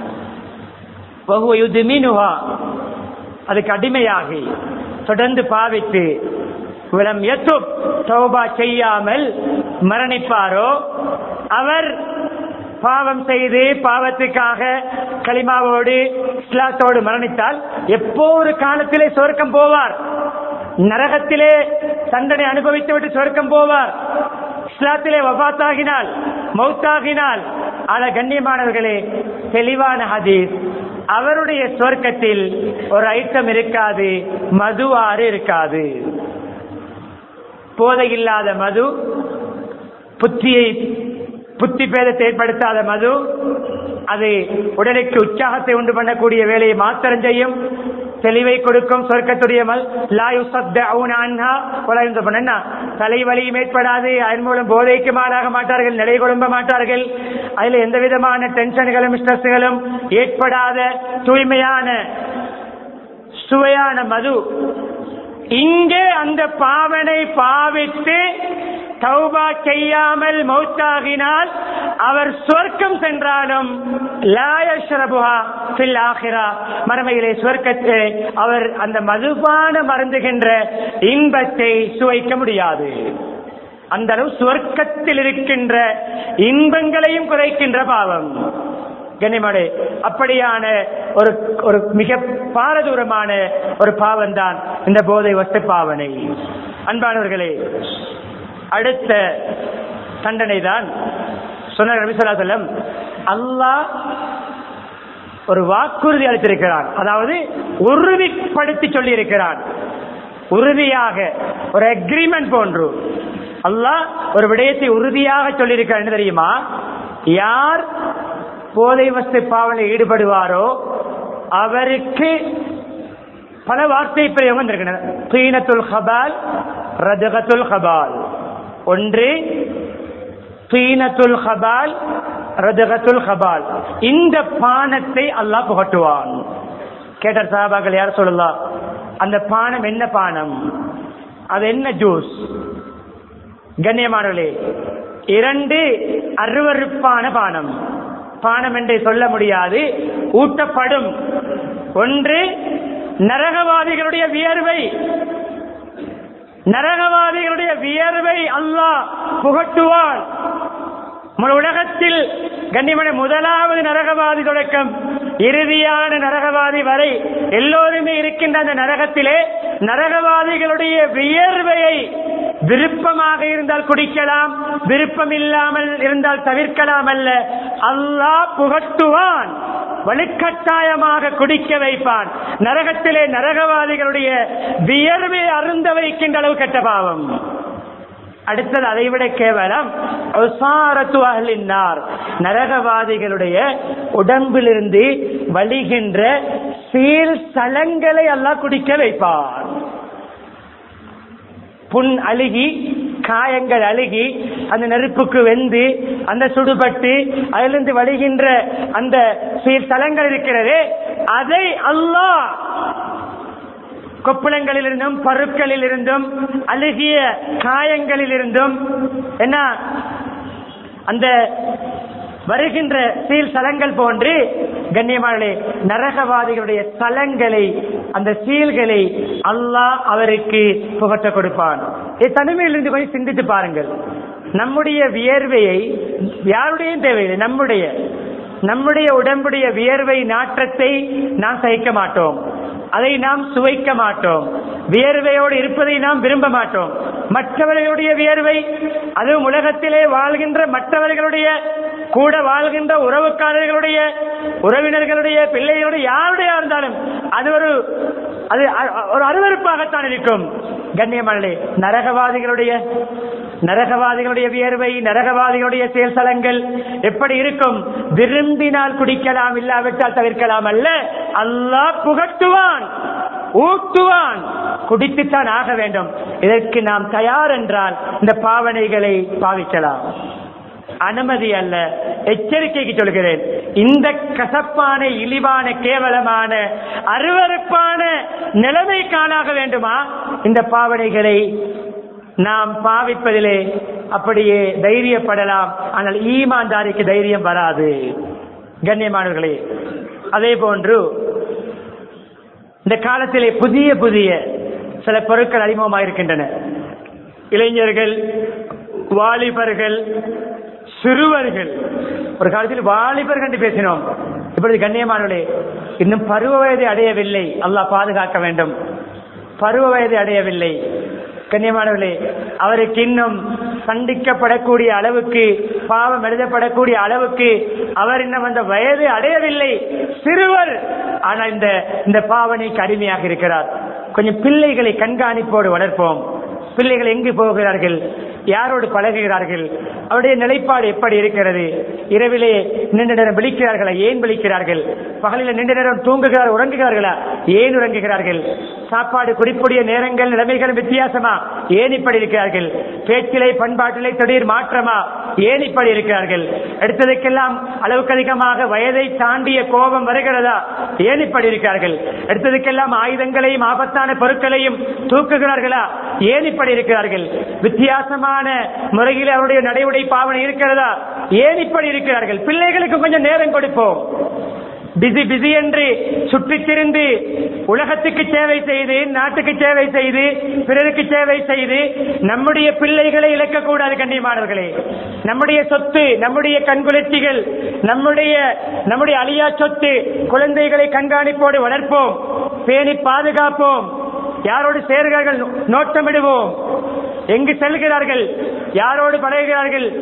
மீனுவா அதுக்கு அடிமையாகி தொடர்ந்து பாவித்து விலம் எத்து தௌபா செய்யாமல் மரணிப்பாரோ அவர் பாவம் செய்து பாவத்துக்காக களிமாவோடு இஸ்லாத்தோடு மரணித்தால் எப்போ ஒரு காலத்திலே சொர்க்கம் போவார் நரகத்திலே தண்டனை அனுபவித்து விட்டு சொர்க்கம் போவார் இஸ்லாத்திலே வபாத்தாகினால் மௌத்தாகினால் ஆன கண்ணியமானவர்களே தெளிவான ஹதீஸ் அவருடைய சொர்க்கத்தில் ஒரு ஐட்டம் இருக்காது மது ஆறு இருக்காது போதை இல்லாத மது புத்தியை புத்தி பேதத்தை ஏற்படுத்தாத மது அது உடலுக்கு உற்சாகத்தை உண்டு பண்ணக்கூடிய வேலையை மாத்திரம் செய்யும் தெளிவை கொடுக்கும் சொர்க்கத்துடைய தலைவலியும் ஏற்படாது அதன் மூலம் போதைக்கு மாறாக மாட்டார்கள் நிலை கொழும்ப மாட்டார்கள் அதில் எந்த விதமான டென்ஷன்களும் ஸ்ட்ரெஸ்களும் ஏற்படாத தூய்மையான சுவையான மது இங்கே அந்த பாவனை பாவித்து தௌபா செய்யாமல் மௌத்தாகினால் அவர் சொர்க்கம் சென்றாலும் மறுமையிலே சொர்க்கத்தை அவர் அந்த மதுபான மருந்துகின்ற இன்பத்தை சுவைக்க முடியாது அந்த அளவு சொர்க்கத்தில் இருக்கின்ற இன்பங்களையும் குறைக்கின்ற பாவம் கனிமடை அப்படியான ஒரு ஒரு மிக பாரதூரமான ஒரு பாவம் தான் இந்த போதை வஸ்து பாவனை அன்பானவர்களே அடுத்த தண்டனை தான் சொன்ன நபி ஸல்லல்லாஹு அலைஹி வஸல்லம் அல்லாஹ் ஒரு வாக்குறுதி அளித்திருக்கிறான் அதாவது உறுதிப்படுத்தி சொல்லி இருக்கிறான் உறுதியாக ஒரு அக்ரிமெண்ட் போன்று அல்லாஹ் ஒரு விடயத்தை உறுதியாக சொல்லியிருக்கிறார் என்ன தெரியுமா யார் போதை வஸ்து பாவனையில் ஈடுபடுவாரோ அவருக்கு பல வார்த்தை பிரயோகம் வந்திருக்கின்றன தீனத்துல் ஹபால் ரஜகத்துல் ஹபால் ஒன்று தீனத்துல் ஹபால் ரஜகத்துல் ஹபால் இந்த பானத்தை அல்லாஹ் புகட்டுவான் கேட்டார் சாபாக்கள் யார் சொல்லலாம் அந்த பானம் என்ன பானம் அது என்ன ஜூஸ் கண்ணியமானவர்களே இரண்டு அருவருப்பான பானம் பானம் என்று சொல்ல முடியாது ஊட்டப்படும் ஒன்று நரகவாதிகளுடைய வியர்வை நரகவாதிகளுடைய வியர்வை அல்லாஹ் புகட்டுவான் முழு உலகத்தில் கண்ணிமன முதலாவது நரகவாதி தொடக்கம் இறுதியான நரகவாதி வரை எல்லோருமே இருக்கின்ற அந்த நரகத்திலே நரகவாதிகளுடைய வியர்வையை விருப்பமாக இருந்தால் குடிக்கலாம் விருப்பம் இல்லாமல் இருந்தால் தவிர்க்கலாம் அல்ல அல்லாஹ் புகட்டுவான் வலுக்கட்டாயமாக குடிக்க வைப்பான் நரகத்திலே நரகவாதிகளுடைய வியர்வை அருந்த வைக்கின்ற அளவு கெட்ட பாவம் அடுத்தது அதைவிட கேவலம் உசாரத்து அகலினார் நரகவாதிகளுடைய உடம்பிலிருந்து வழிகின்ற சீல் சலங்களை எல்லாம் குடிக்க வைப்பார் புண் அழுகி காயங்கள் அழுகி அந்த நெருப்புக்கு வெந்து அந்த சுடுபட்டு அதிலிருந்து வழிகின்ற அந்த சீல் தலங்கள் இருக்கிறது அதை அல்லாஹ் கொப்புளங்களில் இருந்தும் பருக்களில் இருந்தும் அழுகிய காயங்களில் இருந்தும் என்ன அந்த வருகின்ற சீல் சலங்கள் போன்று கண்ணியமானே நரகவாதிகளுடைய சலங்களை அந்த சீல்களை அல்லாஹ் அவருக்கு புகட்ட கொடுப்பான் இது தனிமையிலிருந்து கொஞ்சம் சிந்தித்து பாருங்கள் நம்முடைய வியர்வையை யாருடையும் தேவையில்லை நம்முடைய நம்முடைய உடம்புடைய வியர்வை நாற்றத்தை நாம் சகிக்க மாட்டோம் அதை நாம் சுவைக்க மாட்டோம் வியர்வையோடு இருப்பதை நாம் விரும்ப மாட்டோம் மற்றவர்களுடைய வியர்வை அதுவும் உலகத்திலே வாழ்கின்ற மற்றவர்களுடைய கூட வாழ்கின்ற உறவுக்காரர்களுடைய உறவினர்களுடைய பிள்ளைகளுடைய யாருடைய இருந்தாலும் அது ஒரு அது அ- ஒரு அருவருப்பாகத்தான் இருக்கும் கண்ணியமல்லே நரகவாதிகளுடைய நரகவாதிகளுடைய வியர்வை நரகவாதிகளுடைய செயல்சலங்கள் எப்படி இருக்கும் விரும்பினால் குடிக்கலாம் இல்லாவிட்டால் தவிர்க்கலாம் அல்ல அல்லாஹ் புகட்டுவான் ஊட்டுவான் குடித்துத்தான் ஆக வேண்டும் இதற்கு நாம் தயார் என்றால் இந்த பாவனைகளை பாவிக்கலாம் அனுமதி அல்ல எச்சரிக்கைக்கு சொல்கிறேன் இந்த கசப்பான இழிவான கேவலமான அருவருப்பான நிலைமை காணாக வேண்டுமா இந்த பாவனைகளை நாம் பாவிப்பதிலே அப்படியே தைரியப்படலாம் ஆனால் ஈமான்தாரிக்கு தைரியம் வராது கண்ணியமானவர்களே அதே போன்று இந்த காலத்திலே புதிய புதிய சில பொருட்கள் அறிமுகமாக இருக்கின்றன இளைஞர்கள் வாலிபர்கள் சிறுவர்கள் ஒரு காலத்தில் வாலிபர்கள் என்று பேசினோம் இப்பொழுது கண்ணியமானவர்களே இன்னும் பருவ வயதை அடையவில்லை அல்லாஹ் பாதுகாக்க வேண்டும் பருவ வயதை அடையவில்லை கண்ணியமானவர்களே அவருக்கு இன்னும் சண்டிக்கப்படக்கூடிய அளவுக்கு பாவம் எழுதப்படக்கூடிய அளவுக்கு அவர் இன்னும் அந்த வயது அடையவில்லை சிறுவர் ஆனால் இந்த இந்த பாவனைக்கு அடிமையாக இருக்கிறார் கொஞ்சம் பிள்ளைகளை கண்காணிப்போடு வளர்ப்போம் பிள்ளைகள் எங்கு போகிறார்கள் யாரோடு பழகுகிறார்கள் அவருடைய நிலைப்பாடு எப்படி இருக்கிறது இரவிலே நீண்ட நேரம் விழிக்கிறார்களா ஏன் விழிக்கிறார்கள் பகலில் நீண்ட நேரம் தூங்குகிறார் உறங்குகிறார்களா ஏன் உறங்குகிறார்கள் சாப்பாடு குடிக்கூடிய நேரங்கள் நிலைமைகள் வித்தியாசமா ஏன் இப்படி இருக்கிறார்கள் பேச்சிலை பண்பாட்டிலே திடீர் மாற்றமா ஏன் இப்படி இருக்கிறார்கள் எடுத்ததுக்கெல்லாம் அளவுக்கு அதிகமாக வயதை தாண்டிய கோபம் வருகிறதா ஏன் இப்படி இருக்கிறார்கள் எடுத்ததுக்கெல்லாம் ஆயுதங்களையும் ஆபத்தான பொருட்களையும் தூக்குகிறார்களா ஏன் இப்படி இருக்கிறார்கள் வித்தியாசமான முறையில் அவருடைய நடைமுறை பாவனை இருக்கிறதா ஏன் இப்படி இருக்கிறார்கள் பிள்ளைகளுக்கு கொஞ்சம் நேரம் கொடுப்போம் பிஸி பிஸி என்று சுற்றித் திரிந்து உலகத்துக்கு சேவை செய்து நாட்டுக்கு சேவை செய்து பிறருக்கு சேவை செய்து நம்முடைய பிள்ளைகளை இழக்கக்கூடாது கண்ணியமானவர்களே நம்முடைய சொத்து நம்முடைய கண்குளிர்ச்சிகள் நம்முடைய நம்முடைய அழியா சொத்து குழந்தைகளை கண்காணிப்போடு வளர்ப்போம் பேணி பாதுகாப்போம் யாரோடு சேர்கிறார்கள் நோட்டமிடுவோம் எங்கு செல்கிறார்கள் யாரோடு பழகுகிறார்கள்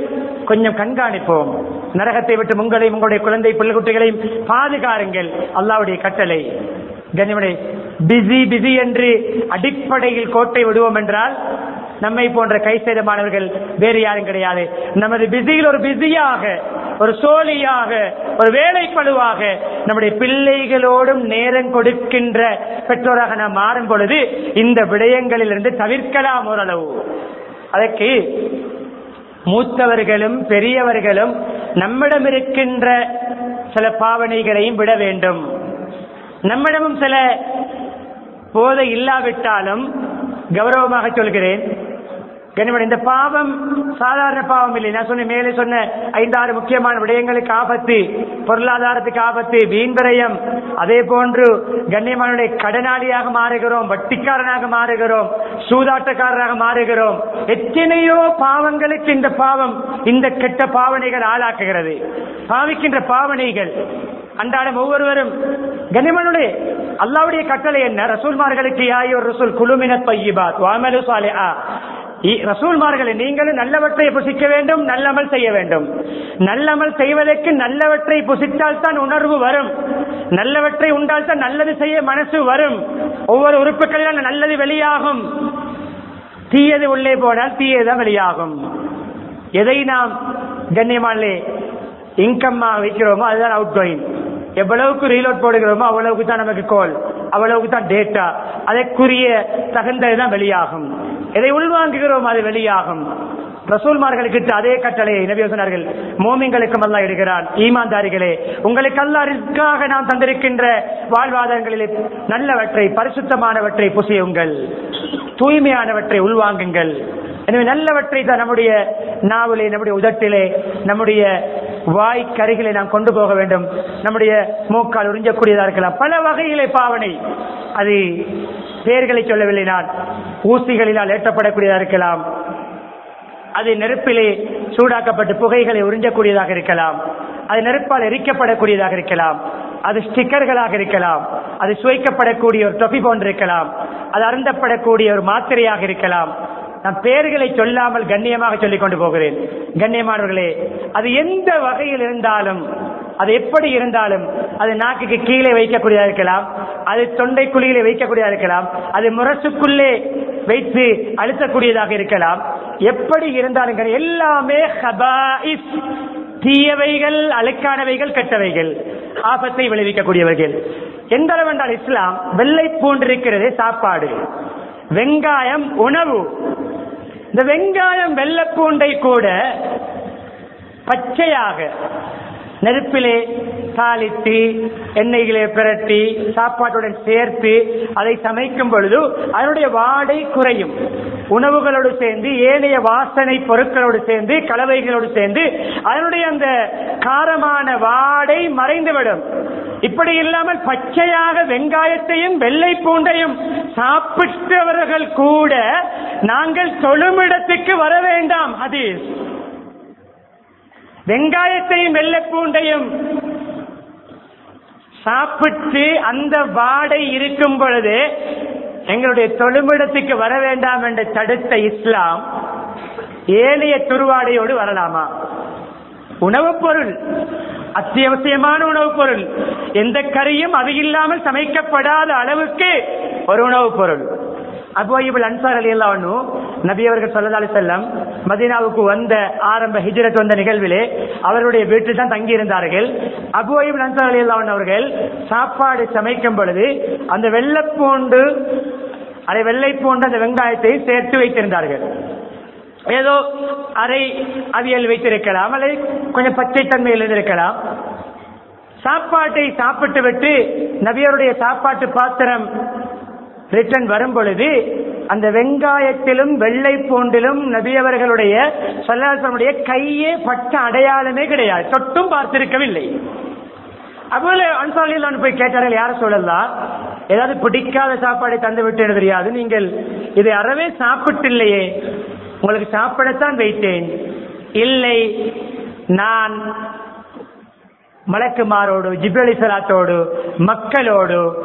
கொஞ்சம் கண்காணிப்போம் நரகத்தை விட்டு உங்களையும் உங்களுடைய குழந்தை பிள்ளை குட்டிகளையும் பாதுகாருங்கள் அல்லாவுடைய கட்டளை கனிமனை பிஸி பிஸி என்று அடிப்படையில் கோட்டை விடுவோம் என்றால் நம்மை போன்ற கை சேதமானவர்கள் வேறு யாரும் கிடையாது நமது பிஸியில் ஒரு பிஸியாக ஒரு சோழியாக ஒரு வேலைப்பழுவாக நம்முடைய பிள்ளைகளோடும் நேரம் கொடுக்கின்ற பெற்றோராக நாம் மாறும் பொழுது இந்த விடயங்களிலிருந்து தவிர்க்கலாம் ஓரளவு அதற்கு மூத்தவர்களும் பெரியவர்களும் நம்மிடம் இருக்கின்ற சில பாவனைகளையும் விட வேண்டும் நம்மிடமும் சில போதை இல்லாவிட்டாலும் கௌரவமாக சொல்கிறேன் கனிமன் இந்த பாவம் சாதாரண பாவம் இல்லை நான் சொன்ன மேலே சொன்ன ஐந்தாறு முக்கியமான விடயங்களுக்கு ஆபத்து பொருளாதாரத்துக்கு ஆபத்து வீண்பிரயம் அதே போன்று கண்ணியமானுடைய கடனாளியாக மாறுகிறோம் வட்டிக்காரனாக மாறுகிறோம் சூதாட்டக்காரராக மாறுகிறோம் எத்தனையோ பாவங்களுக்கு இந்த பாவம் இந்த கெட்ட பாவனைகள் ஆளாக்குகிறது பாவிக்கின்ற பாவனைகள் அன்றாடம் ஒவ்வொருவரும் கனிமனுடைய அல்லாவுடைய கட்டளை என்ன ரசூல்மார்களுக்கு யாயோர் ரசூல் குழுமின பையிபாத் வாமலு சாலிஹா ரசூல்மார்களை நீங்களும் நல்லவற்றை புசிக்க வேண்டும் நல்லமல் செய்ய வேண்டும் நல்லமல் செய்வதற்கு நல்லவற்றை புசித்தால் தான் உணர்வு வரும் நல்லவற்றை உண்டால் தான் நல்லது செய்ய மனசு வரும் ஒவ்வொரு உறுப்புகளிலும் நல்லது வெளியாகும் தீயது உள்ளே போனால் தீயதுதான் வெளியாகும் எதை நாம் கண்ணியமானே இன்கம்மாக வைக்கிறோமோ அதுதான் அவுட் கோயிங் எவ்வளவுக்கு ரீலோட் போடுகிறோமோ அவ்வளவுக்கு தான் நமக்கு கோல் அவ்வளவுக்கு தான் டேட்டா அதற்குரிய தகுந்ததுதான் வெளியாகும் எதை உள்வாங்குகிறோம் அது வெளியாகும் ரசூல்மார்களுக்கு அதே கட்டளையை நபி சொன்னார்கள் மோமிங்களுக்கும் அல்லா இடுகிறான் ஈமான்தாரிகளே உங்களுக்கு அல்லாருக்காக நாம் தந்திருக்கின்ற வாழ்வாதாரங்களிலே நல்லவற்றை பரிசுத்தமானவற்றை புசியுங்கள் தூய்மையானவற்றை உள்வாங்குங்கள் எனவே நல்லவற்றை தான் நம்முடைய நாவிலே நம்முடைய உதட்டிலே நம்முடைய வாய் கருகிலே நாம் கொண்டு போக வேண்டும் நம்முடைய மூக்கால் உறிஞ்சக்கூடியதா இருக்கலாம் பல வகையிலே பாவனை அது பெயர்களை சொல்லவில்லை நான் ஊசிகளினால் ஏற்றப்படக்கூடியதா இருக்கலாம் அது நெருப்பிலே சூடாக்கப்பட்டு புகைகளை உறிஞ்சக்கூடியதாக இருக்கலாம் அது நெருப்பால் எரிக்கப்படக்கூடியதாக இருக்கலாம் அது ஸ்டிக்கர்களாக இருக்கலாம் அது சுவைக்கப்படக்கூடிய ஒரு தொப்பி போன்றிருக்கலாம் அது அருந்தப்படக்கூடிய ஒரு மாத்திரையாக இருக்கலாம் நான் பெயர்களை சொல்லாமல் கண்ணியமாக சொல்லிக் கொண்டு போகிறேன் கண்ணியமானவர்களே அது எந்த வகையில் இருந்தாலும் அது எப்படி இருந்தாலும் அது நாக்குக்கு கீழே வைக்கக்கூடியதா இருக்கலாம் அது தொண்டை குழியிலே வைக்கக்கூடியதா இருக்கலாம் அது முரசுக்குள்ளே வைத்து அழுத்தக்கூடியதாக இருக்கலாம் எப்படி இருந்தாலும் சரி, எல்லாமே ஹபாயிஸ் தீயவைகள் அழுக்கானவைகள் கெட்டவைகள் ஆபத்தை விளைவிக்கக்கூடியவர்கள் எந்த அளவென்றால் இஸ்லாம் வெள்ளை பூண்டிருக்கிறதே சாப்பாடு வெங்காயம் உணவு இந்த வெங்காயம் வெள்ளப்பூண்டை கூட பச்சையாக நெருப்பிலே தாளித்து எண்ணெய்களே பிரட்டி சாப்பாட்டுடன் சேர்த்து அதை சமைக்கும் பொழுது அதனுடைய வாடை குறையும் உணவுகளோடு சேர்ந்து ஏனைய வாசனை பொருட்களோடு சேர்ந்து கலவைகளோடு சேர்ந்து அதனுடைய அந்த காரமான வாடை மறைந்துவிடும் இப்படி இல்லாமல் பச்சையாக வெங்காயத்தையும் வெள்ளை பூண்டையும் சாப்பிட்டவர்கள் கூட நாங்கள் தொழுமிடத்துக்கு வர வேண்டாம் ஹதீஸ் வெங்காயத்தையும் வெள்ளைப்பூண்டையும் சாப்பிட்டு அந்த வாடை இருக்கும் பொழுது எங்களுடைய தொழுமிடத்துக்கு வர வேண்டாம் என்று தடுத்த இஸ்லாம் ஏனைய துருவாடையோடு வரலாமா உணவுப் பொருள் அத்தியாவசியமான உணவுப் பொருள் எந்த கறியும் அது இல்லாமல் சமைக்கப்படாத அளவுக்கு ஒரு உணவுப் பொருள் அபோயிபுல் அன்சார் அலி அல்லாஹ்னு நபி அவர்கள் ஸல்லல்லாஹு அலைஹி வஸல்லம் மதீனாவுக்கு வந்த ஆரம்ப ஹிஜ்ரத் வந்த நிகழ்விலே அவருடைய வீட்டில் தான் தங்கி இருந்தார்கள் அபோயிபுல் அன்சார் அலி அல்லாஹ் அவர்கள் சாப்பாடு சமைக்கும் பொழுது அந்த வெள்ளைப்பூண்டு அதை வெள்ளை பூண்டு அந்த வெங்காயத்தை சேர்த்து வைத்திருந்தார்கள் ஏதோ அரை அவியல் வைத்திருக்கலாம் அல்லது கொஞ்சம் பச்சை தன்மையில் இருந்திருக்கலாம் சாப்பாட்டை சாப்பிட்டு விட்டு நபியருடைய சாப்பாட்டு பாத்திரம் ரிட்டன் வரும் பொழுது அந்த வெங்காயத்திலும் வெள்ளை பூண்டிலும் நபியவர்களுடைய சொல்லாசனுடைய கையே பட்ட அடையாளமே கிடையாது தொட்டும் பார்த்திருக்கவில்லை அப்போது அன்சாலியில் போய் கேட்டார்கள் யார சொல்லலாம் ஏதாவது பிடிக்காத சாப்பாடை தந்து விட்டு தெரியாது நீங்கள் இதை அறவே சாப்பிட்டில்லையே உங்களுக்கு சாப்பிடத்தான் வைத்தேன் இல்லை நான் மலக்குமாரோடு ஜிப்ரலி சலாத்தோடு மக்களோடு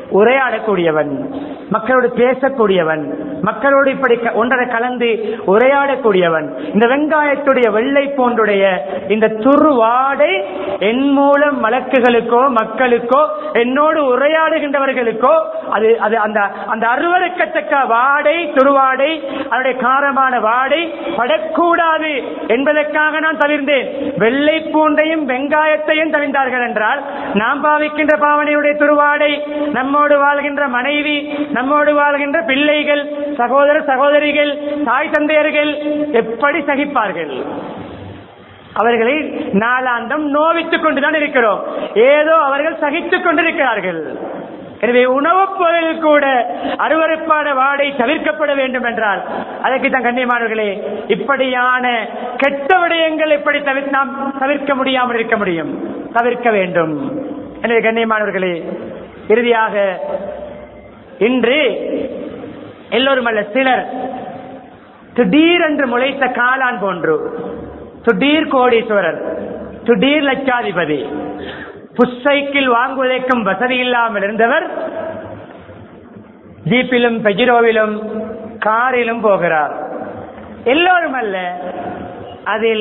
உரையாடக்கூடியவன் மக்களோடு பேசக்கூடியவன் மக்களோடு இப்படி க- ஒன்றரை கலந்து உரையாடக்கூடியவன் இந்த வெங்காயத்துடைய வெள்ளை போன்றுடைய இந்த துருவாடை என் மூலம் மலக்குகளுக்கோ மக்களுக்கோ என்னோடு உரையாடுகின்றவர்களுக்கோ அது அது அந்த அந்த அருவருக்கத்தக்க வாடை துருவாடை அதனுடைய காரமான வாடை படக்கூடாது என்பதற்காக நான் தவிர்ந்தேன் வெள்ளை பூண்டையும் வெங்காயத்தையும் தவிர்ந்தார்கள் என்றால் நாம் பாவிக்கின்ற பாவனையுடைய துருவாடை நம்மோடு வாழ்கின்ற மனைவி நம்மோடு வாழ்கின்ற பிள்ளைகள் சகோதர சகோதரிகள் தாய் தந்தையர்கள் எப்படி சகிப்பார்கள் அவர்களை நாளாந்தம் நோவித்துக் கொண்டுதான் இருக்கிறோம் ஏதோ அவர்கள் சகித்துக் கொண்டிருக்கிறார்கள் எனவே உணவுப் பொருள் கூட அருவருப்பான வாடை தவிர்க்கப்பட வேண்டும் என்றால் அதற்கு தான் கண்ணியமானவர்களே இப்படியான கெட்ட விடயங்கள் எப்படி தவிர நாம் தவிர்க்க முடியாமல் இருக்க முடியும் தவிர்க்க வேண்டும் எனவே கண்ணியமானவர்களே இறுதியாக இன்று எல்லோரும் அல்ல சிலர் திடீரென்று முளைத்த காளான் போன்று திடீர் கோடீஸ்வரர் திடீர் லட்சாதிபதி புஷைக்கில் வாங்குவதற்கும் வசதி இல்லாமல் இருந்தவர் ஜீப்பிலும் பெஜிரோவிலும் காரிலும் போகிறார் எல்லோரும் அல்ல அதில்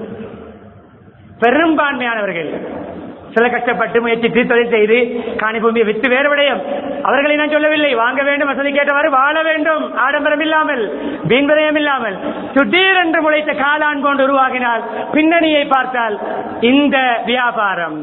பெரும்பான்மையானவர்கள் சில கஷ்டப்பட்டு முயற்சித்து தொழில் செய்து காணி பூமியை வித்து வேறு விடயம் அவர்களை நான் சொல்லவில்லை வாங்க வேண்டும் வசதி கேட்டவாறு வாழ வேண்டும் ஆடம்பரம் இல்லாமல் வீண்விரயம் இல்லாமல் திடீரென்று முளைத்த காளான் போன்று உருவாகினால் பின்னணியை பார்த்தால் இந்த வியாபாரம்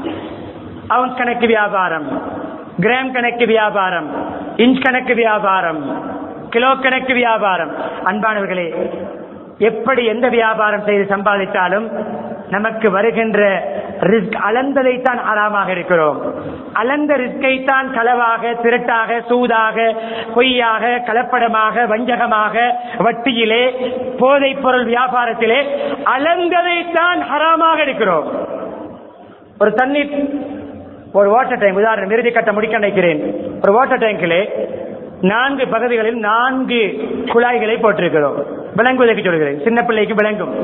அவுன்ஸ் கணக்கு வியாபாரம் கிராம் கணக்கு வியாபாரம் இன்ச் கணக்கு வியாபாரம் கிலோ கணக்கு வியாபாரம் அன்பானவர்களே எப்படி எந்த வியாபாரம் செய்து சம்பாதித்தாலும் நமக்கு வருகின்ற ரிஸ்க் அளந்ததைத்தான் ஆறாமாக இருக்கிறோம் அளந்த ரிஸ்கை தான் களவாக திருட்டாக சூதாக பொய்யாக கலப்படமாக வஞ்சகமாக வட்டியிலே போதைப் பொருள் வியாபாரத்திலே அளந்ததைத்தான் ஹராமாக இருக்கிறோம் ஒரு தண்ணீர் ஒரு வாட்டர் டேங்க் உதாரணம் இறுதி கட்ட முடிக்க நினைக்கிறேன் ஒரு வாட்டர் டேங்கிலே நான்கு பகுதிகளில் நான்கு குழாய்களை போட்டிருக்கிறோம் விளங்குவதற்கு சொல்கிறேன் சின்ன பிள்ளைக்கு விளங்கும்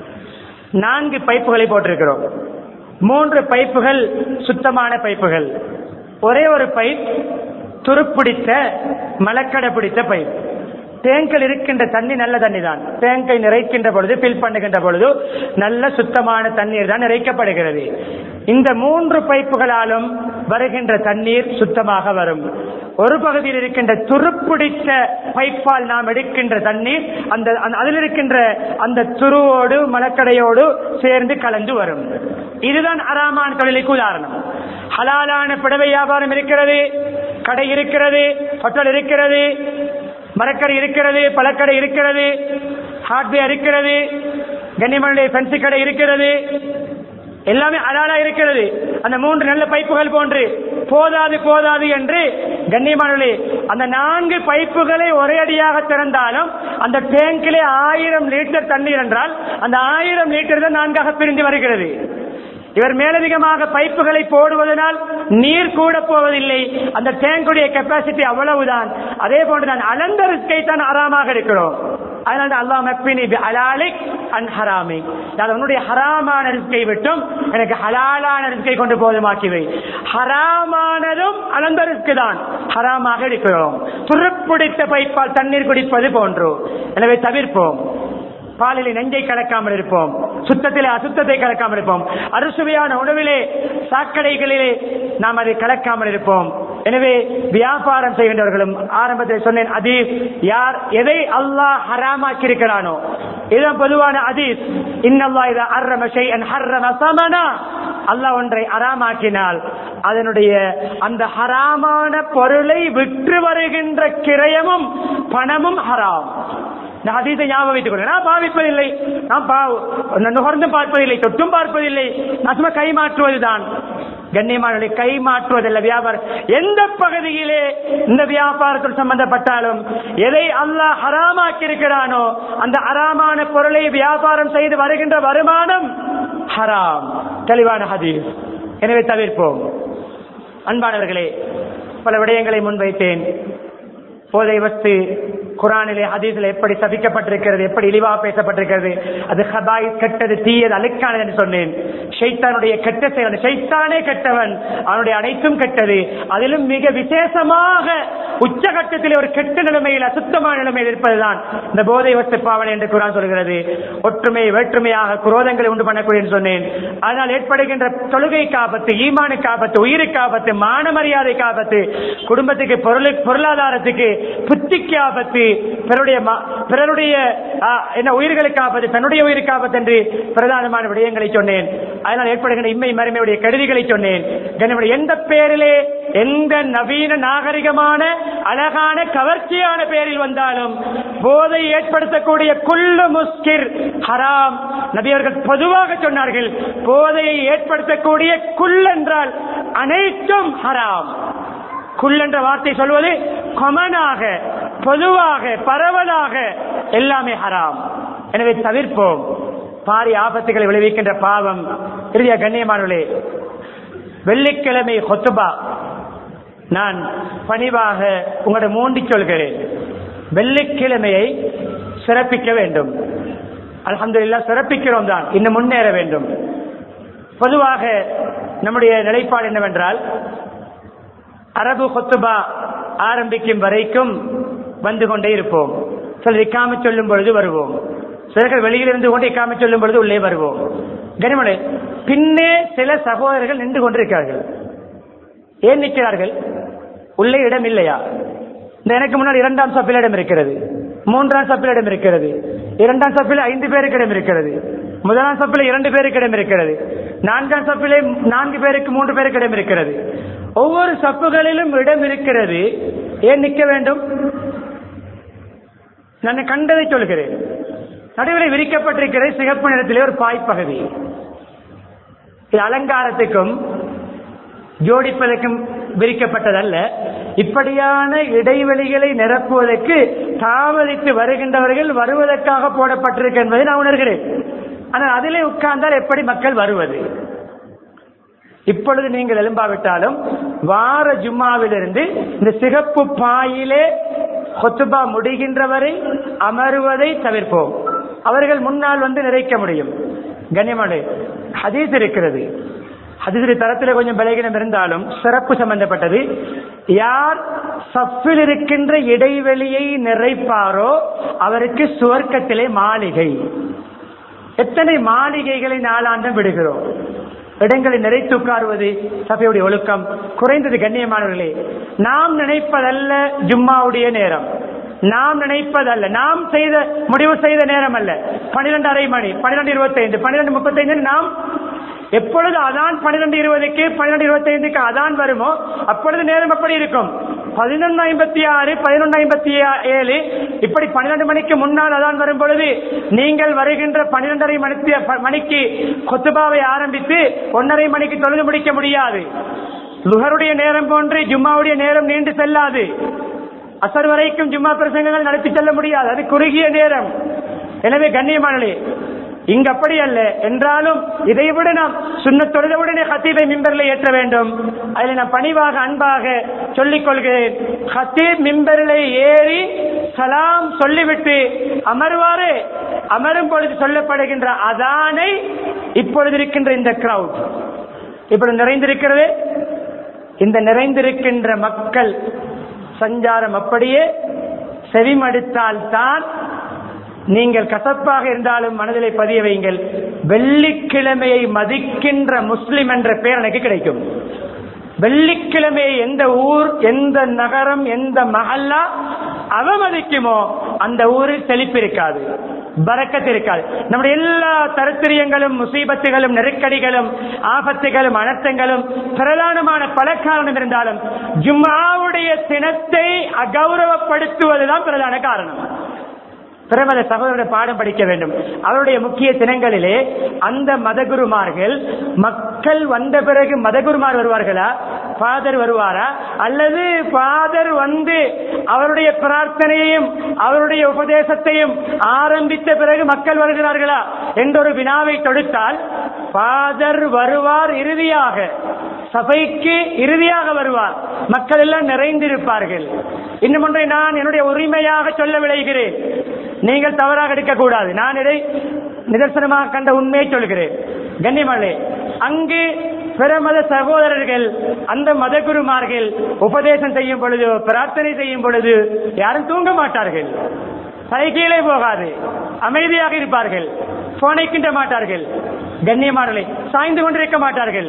நான்கு பைப்புகளை போட்டிருக்கிறோம் மூன்று பைப்புகள் சுத்தமான பைப்புகள் ஒரே ஒரு பைப் துருப்பிடித்த மலக்கடை பிடித்த பைப் டேங்கில் இருக்கின்ற தண்ணி நல்ல தண்ணி தான் டேங்கை நிறைக்கின்ற பொழுது ஃபில் பண்ணுகின்ற பொழுது நல்ல சுத்தமான தண்ணீர் தான் நிறைக்கப்படுகிறது இந்த மூன்று பைப்புகளாலும் வருகின்ற தண்ணீர் சுத்தமாக வரும் ஒரு பகுதியில் இருக்கின்ற துருப்பிடித்த பைப்பால் நாம் எடுக்கின்ற தண்ணீர் அந்த அந்த- அதில் இருக்கின்ற அந்த துருவோடு மலக்கடையோடு சேர்ந்து கலந்து வரும் இதுதான் அறாமான தொழிலுக்கு உதாரணம் ஹலாலான புடவை வியாபாரம் இருக்கிறது கடை இருக்கிறது ஹோட்டல் இருக்கிறது மரக்கடை இருக்கிறது பழக்கடை இருக்கிறது ஹார்ட்வேர் இருக்கிறது கன்னிமனுடைய ஃபென்சி கடை இருக்கிறது எல்லாமே அலாலா இருக்கிறது அந்த மூன்று நல்ல பைப்புகள் போன்று போதாது போதாது என்று கண்ணியமானவர்களே அந்த நான்கு பைப்புகளை ஒரே அடியாக திறந்தாலும் அந்த டேங்கிலே ஆயிரம் லிட்டர் தண்ணீர் என்றால் அந்த ஆயிரம் லிட்டர் தான் நான்காக பிரிந்து வருகிறது இவர் மேலதிகமாக பைப்புகளை போடுவதனால் நீர் கூட போவதில்லை அந்த டேங்குடைய கெப்பாசிட்டி அவ்வளவுதான் அதே போன்றுதான் அலந்த ரிஸ்கை தான் அறாமாக இருக்கிறோம் அதனால அல்லாஹ் மக்பினி பி அலாலிக் அன் ஹராமி நான் உன்னுடைய ஹராமான ரிஸ்கை விட்டும் எனக்கு ஹலாலான ரிஸ்கை கொண்டு போதுமாக்கிவை ஹராமானதும் அலந்த ரிஸ்க் தான் ஹராமாக இருக்கிறோம் துருப்பிடித்த பைப்பால் தண்ணீர் குடிப்பது போன்று எனவே தவிர்ப்போம் பாலிலே நெஞ்சை கலக்காமல் இருப்போம் சுத்தத்திலே அசுத்தத்தை கலக்காமல் இருப்போம் அறுசுவையான உணவிலே சாக்கடைகளிலே நாம் அதை கலக்காமல் இருப்போம் எனவே வியாபாரம் செய்கின்றவர்களும் ஆரம்பத்தில் சொன்னேன் அதீஸ் யார் எதை அல்லாஹ் ஹராமாக்கி இருக்கிறானோ இதுதான் பொதுவான அதீஸ் இன்னல்லா இத அர்ரம ஷைஅன் ஹர்ரம சமனா அல்லாஹ் ஒன்றை ஹராமாக்கினால் அதனுடைய அந்த ஹராமான பொருளை விற்று வருகின்ற கிரயமும் பணமும் ஹராம் நான் அதீத ஞாபகம் வைத்துக் கொள்கிறேன் நான் பாவிப்பதில்லை நான் பா- நான் நுகர்ந்தும் பார்ப்பதில்லை தொட்டும் பார்ப்பதில்லை நான் சும்மா கை மாற்றுவதுதான் கண்ணியமானவர்களை கை மாற்றுவதல்ல வியாபாரம் எந்த பகுதியிலே இந்த வியாபாரத்தில் சம்பந்தப்பட்டாலும் எதை அல்லாஹ் ஹராமாக்கி இருக்கிறானோ அந்த ஹராமான பொருளை வியாபாரம் செய்து வருகின்ற வருமானம் ஹராம் தெளிவான ஹதீஸ் எனவே தவிர்ப்போம் அன்பானவர்களே பல விடயங்களை முன்வைத்தேன் போதை வஸ்து குரானிலே ஹதீஸில் எப்படி சபிக்கப்பட்டிருக்கிறது எப்படி இழிவாக பேசப்பட்டிருக்கிறது அது ஹபாய் கெட்டது தீயது அழுக்கானது என்று சொன்னேன் ஷைத்தானுடைய கெட்ட செயல் ஷைத்தானே கெட்டவன் அவனுடைய அனைத்தும் கெட்டது அதிலும் மிக விசேஷமாக உச்சகட்டத்தில் ஒரு கெட்ட நிலைமையில் அசுத்தமான நிலைமையில் இருப்பதுதான் இந்த போதை வஸ்து பாவனை என்று குரான் சொல்கிறது ஒற்றுமை வேற்றுமையாக குரோதங்களை உண்டு பண்ணக்கூடிய என்று சொன்னேன் அதனால் ஏற்படுகின்ற தொழுகைக்கு ஆபத்து ஈமானுக்கு ஆபத்து உயிருக்கு ஆபத்து மான மரியாதைக்கு ஆபத்து குடும்பத்துக்கு பொருளு பொருளாதாரத்துக்கு புத்திக்கு ஆபத்து பிறருடைய ம- பிறருடைய ஆ, என்ன உயிர்களுக்கு ஆபத்து தன்னுடைய உயிருக்கு ஆபத்து என்று பிரதானமான விடயங்களை சொன்னேன் அதனால் ஏற்படுகின்ற இம்மை மறுமையுடைய கருதிகளை சொன்னேன் கண்ணியமான எந்த பேரிலே எந்த நவீன நாகரிகமான அழகான கவர்ச்சியான பேரில் வந்தாலும் போதை ஏற்படுத்தக்கூடிய குள்ளு முஸ்கிர் ஹராம் நபியவர்கள் பொதுவாக சொன்னார்கள் போதையை ஏற்படுத்தக்கூடிய குல் என்றால் அனைத்தும் ஹராம் குல் என்ற வார்த்தை சொல்வது கொமனாக பொதுவாக பரவலாக எல்லாமே ஹராம் எனவே தவிர்ப்போம் பாரி ஆபத்துகளை விளைவிக்கின்ற பாவம் இறுதிய கண்ணியமானவர்களே வெள்ளிக்கிழமை ஹொத்துபா நான் பணிவாக உங்களிடம் மூண்டி சொல்கிறேன் வெள்ளிக்கிழமையை சிறப்பிக்க வேண்டும் அல்ஹம்துலில்லாஹ் சிறப்பிக்கிறோம் தான் இன்னும் முன்னேற வேண்டும் பொதுவாக நம்முடைய நிலைப்பாடு என்னவென்றால் அரபு கொத்துபா ஆரம்பிக்கும் வரைக்கும் வந்து கொண்டே இருப்போம் சிலர் இக்காம சொல்லும் பொழுது வருவோம் சிலர்கள் வெளியில் இருந்து கொண்டு இக்காம சொல்லும் பொழுது உள்ளே வருவோம் கனிமலை பின்னே சில சகோதரர்கள் நின்று கொண்டிருக்கிறார்கள் ஏன் நிற்கிறார்கள் உள்ளே இடம் இல்லையா இந்த எனக்கு முன்னால் இரண்டாம் சப்பில் இடம் இருக்கிறது மூன்றாம் சப்பில் இடம் இருக்கிறது இரண்டாம் சப்பில் ஐந்து பேருக்கு இடம் இருக்கிறது முதலாம் சப்பில் இரண்டு பேருக்கு இடம் இருக்கிறது நான்காம் சப்பிலே நான்கு பேருக்கு மூன்று பேருக்கு இடம் இருக்கிறது ஒவ்வொரு சப்புகளிலும் இடம் இருக்கிறது ஏன் நிற்க வேண்டும் நான் கண்டதை சொல்கிறேன் நடுவில் விரிக்கப்பட்டிருக்கிறது சிகப்பு நிறத்திலே ஒரு பாய்ப்பகுதி இது அலங்காரத்துக்கும் ஜோடிப்பதற்கும் விரிக்கப்பட்டதல்ல இப்படியான இடைவெளிகளை நிரப்புவதற்கு தாமதித்து வருகின்றவர்கள் வருவதற்காக போடப்பட்டிருக்கு என்பதை நான் உணர்கிறேன் ஆனால் அதிலே உட்கார்ந்தால் எப்படி மக்கள் வருவது இப்பொழுது நீங்கள் எழும்பாவிட்டாலும் வார ஜும்மாவிலிருந்து இந்த சிகப்பு பாயிலே கொத்துபா முடிகின்ற வரை அமருவதை தவிர்ப்போம் அவர்கள் முன்னால் வந்து நிறைக்க முடியும் கண்ணியமானே ஹதீஸ் இருக்கிறது ஹதீஸுடைய தரத்தில் கொஞ்சம் பலகீனம் இருந்தாலும் சிறப்பு சம்பந்தப்பட்டது யார் சஃபில் இருக்கின்ற இடைவெளியை நிறைப்பாரோ அவருக்கு சுவர்க்கத்திலே மாளிகை எத்தனை மாளிகைகளை நாளாண்டும் விடுகிறோம் இடங்களை நிறைத்து உட்காருவது சபையுடைய ஒழுக்கம் குறைந்தது கண்ணியமானவர்களே நாம் நினைப்பதல்ல ஜும்மாவுடைய நேரம் நாம் நினைப்பதல்ல நாம் செய்த முடிவு செய்த நேரம் அல்ல பன்னிரண்டு அரை மணி பன்னிரண்டு இருபத்தைந்து பன்னிரண்டு முப்பத்தைந்து நாம் எப்பொழுது அதான் பன்னிரண்டு இருபதுக்கு பன்னிரண்டு இருபத்தைந்துக்கு அதான் வருமோ அப்பொழுது நேரம் எப்படி இருக்கும் பதினொன்று ஐம்பத்தி ஆறு பதினொன்று ஐம்பத்தி ஏழு இப்படி பன்னிரண்டு மணிக்கு முன்னால் அதான் வரும் பொழுது நீங்கள் வருகின்ற பன்னிரெண்டரை மணிக்கு மணிக்கு கொத்துபாவை ஆரம்பித்து ஒன்னரை மணிக்கு தொழுது முடிக்க முடியாது லுகருடைய நேரம் போன்று ஜும்மாவுடைய நேரம் நீண்டு செல்லாது அசர் வரைக்கும் ஜும்மா பிரசங்கங்கள் நடத்தி செல்ல முடியாது அது குறுகிய நேரம் எனவே கண்ணியமானே இங்க அப்படி அல்ல என்றாலும் இதை விட நாம் சுண்ண தொழுதவுடனே ஹத்தீபை மிம்பரில் ஏற்ற வேண்டும் அதில் நான் பணிவாக அன்பாக சொல்லிக் கொள்கிறேன் ஹத்தீப் மிம்பரில் ஏறி சலாம் சொல்லிவிட்டு அமர்வாறு அமரும் பொழுது சொல்லப்படுகின்ற அதானை இப்பொழுது இருக்கின்ற இந்த கிரவுட் இப்பொழுது நிறைந்திருக்கிறது இந்த நிறைந்திருக்கின்ற மக்கள் சஞ்சாரம் அப்படியே செவிமடுத்தால் தான் நீங்கள் கசப்பாக இருந்தாலும் மனதிலே பதிய வையுங்கள் வெள்ளிக்கிழமையை மதிக்கின்ற முஸ்லிம் என்ற பெயர் எனக்கு கிடைக்கும் வெள்ளிக்கிழமையை எந்த ஊர் எந்த நகரம் எந்த மகல்லா அவமதிக்குமோ அந்த ஊரில் செழிப்பு இருக்காது பறக்கத்து இருக்காது நம்முடைய எல்லா தரத்திரியங்களும் முசீபத்துகளும் நெருக்கடிகளும் ஆபத்துகளும் அனர்த்தங்களும் பிரதானமான பல காரணம் இருந்தாலும் ஜும்மாவுடைய தினத்தை அகௌரவப்படுத்துவதுதான் பிரதான காரணம் பிரபல சகோதரரை பாடம் படிக்க வேண்டும் அவருடைய முக்கிய தினங்களிலே அந்த மதகுருமார்கள் மக்கள் வந்த பிறகு மதகுருமார் வருவார்களா ஃபாதர் வருவாரா அல்லது ஃபாதர் வந்து அவருடைய பிரார்த்தனையையும் அவருடைய உபதேசத்தையும் ஆரம்பித்த பிறகு மக்கள் வருகிறார்களா என்ற ஒரு வினாவை தொடுத்தால் ஃபாதர் வருவார் இறுதியாக சபைக்கு இறுதியாக வருவார் மக்கள் எல்லாம் நிறைந்திருப்பார்கள் இன்னும் ஒன்றை நான் என்னுடைய உரிமையாக சொல்ல விளைகிறேன் நீங்கள் தவறாக எடுக்கக்கூடாது நான் இதை நிதர்சனமாக கண்ட உண்மையை சொல்கிறேன் கண்ணியமலே அங்கு பிற மத சகோதரர்கள் அந்த மதகுருமார்கள் உபதேசம் செய்யும் பொழுது பிரார்த்தனை செய்யும் பொழுது யாரும் தூங்க மாட்டார்கள் தலை கீழே போகாது அமைதியாக இருப்பார்கள் போனை கிண்ட மாட்டார்கள் கண்ணியமானலை சாய்ந்து கொண்டிருக்க மாட்டார்கள்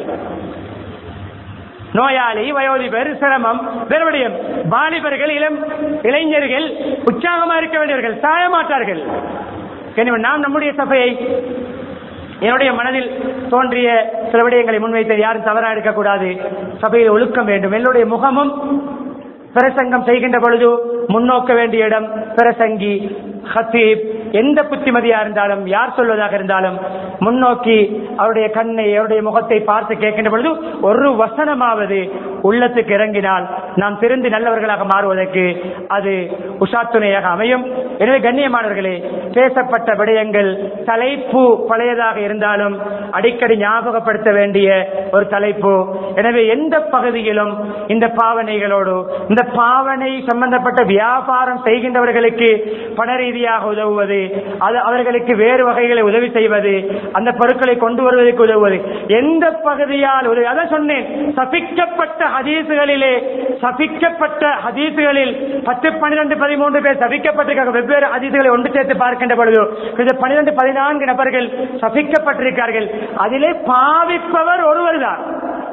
நோயாளி வயோதிபர் சிரமம் வெறுபடியும் வாலிபர்கள் இளம் இளைஞர்கள் உற்சாகமா இருக்க வேண்டியவர்கள் சாய மாட்டார்கள் கண்ணியம், நாம் நம்முடைய சபையை என்னுடைய மனதில் தோன்றிய சில விடயங்களை முன்வைத்து யாரும் தவறா இருக்கக்கூடாது சபையில் ஒழுக்கம் வேண்டும் என்னுடைய முகமும் பிரசங்கம் செய்கின்ற பொழுது முன்னோக்க வேண்டிய இடம் பிரசங்கி ஹத்தீப் எந்த புத்திமதியா இருந்தாலும் யார் சொல்வதாக இருந்தாலும் முன்னோக்கி அவருடைய கண்ணை அவருடைய முகத்தை பார்த்து கேட்கின்ற பொழுது ஒரு வசனமாவது உள்ளத்துக்கு இறங்கினால் நாம் திருந்து நல்லவர்களாக மாறுவதற்கு அது உஷாத்துணையாக அமையும் எனவே கண்ணியமானவர்களே பேசப்பட்ட விடயங்கள் தலைப்பு பழையதாக இருந்தாலும் அடிக்கடி ஞாபகப்படுத்த வேண்டிய ஒரு தலைப்பு எனவே எந்த பகுதியிலும் இந்த பாவனைகளோடு இந்த பாவனை சம்பந்தப்பட்ட வியாபாரம் செய்கின்றவர்களுக்கு பண ரீதியாக உதவுவது அது அவர்களுக்கு வேறு வகைகளை உதவி செய்வது அந்த பொருட்களை கொண்டு வருவதற்கு உதவுவது எந்த பகுதியால் உதவி அதான் சொன்னேன் சபிக்கப்பட்ட ஹதீசுகளிலே சபிக்கப்பட்ட ஹதீசுகளில் பத்து பன்னிரண்டு பதிமூன்று பேர் சபிக்கப்பட்டிருக்காங்க வெவ்வேறு ஹதீசுகளை ஒன்று சேர்த்து பார்க்கின்ற பொழுது இது பன்னிரண்டு பதினான்கு நபர்கள் சபிக்கப்பட்டிருக்கார்கள் அதிலே பாவிப்பவர் ஒருவர் தான்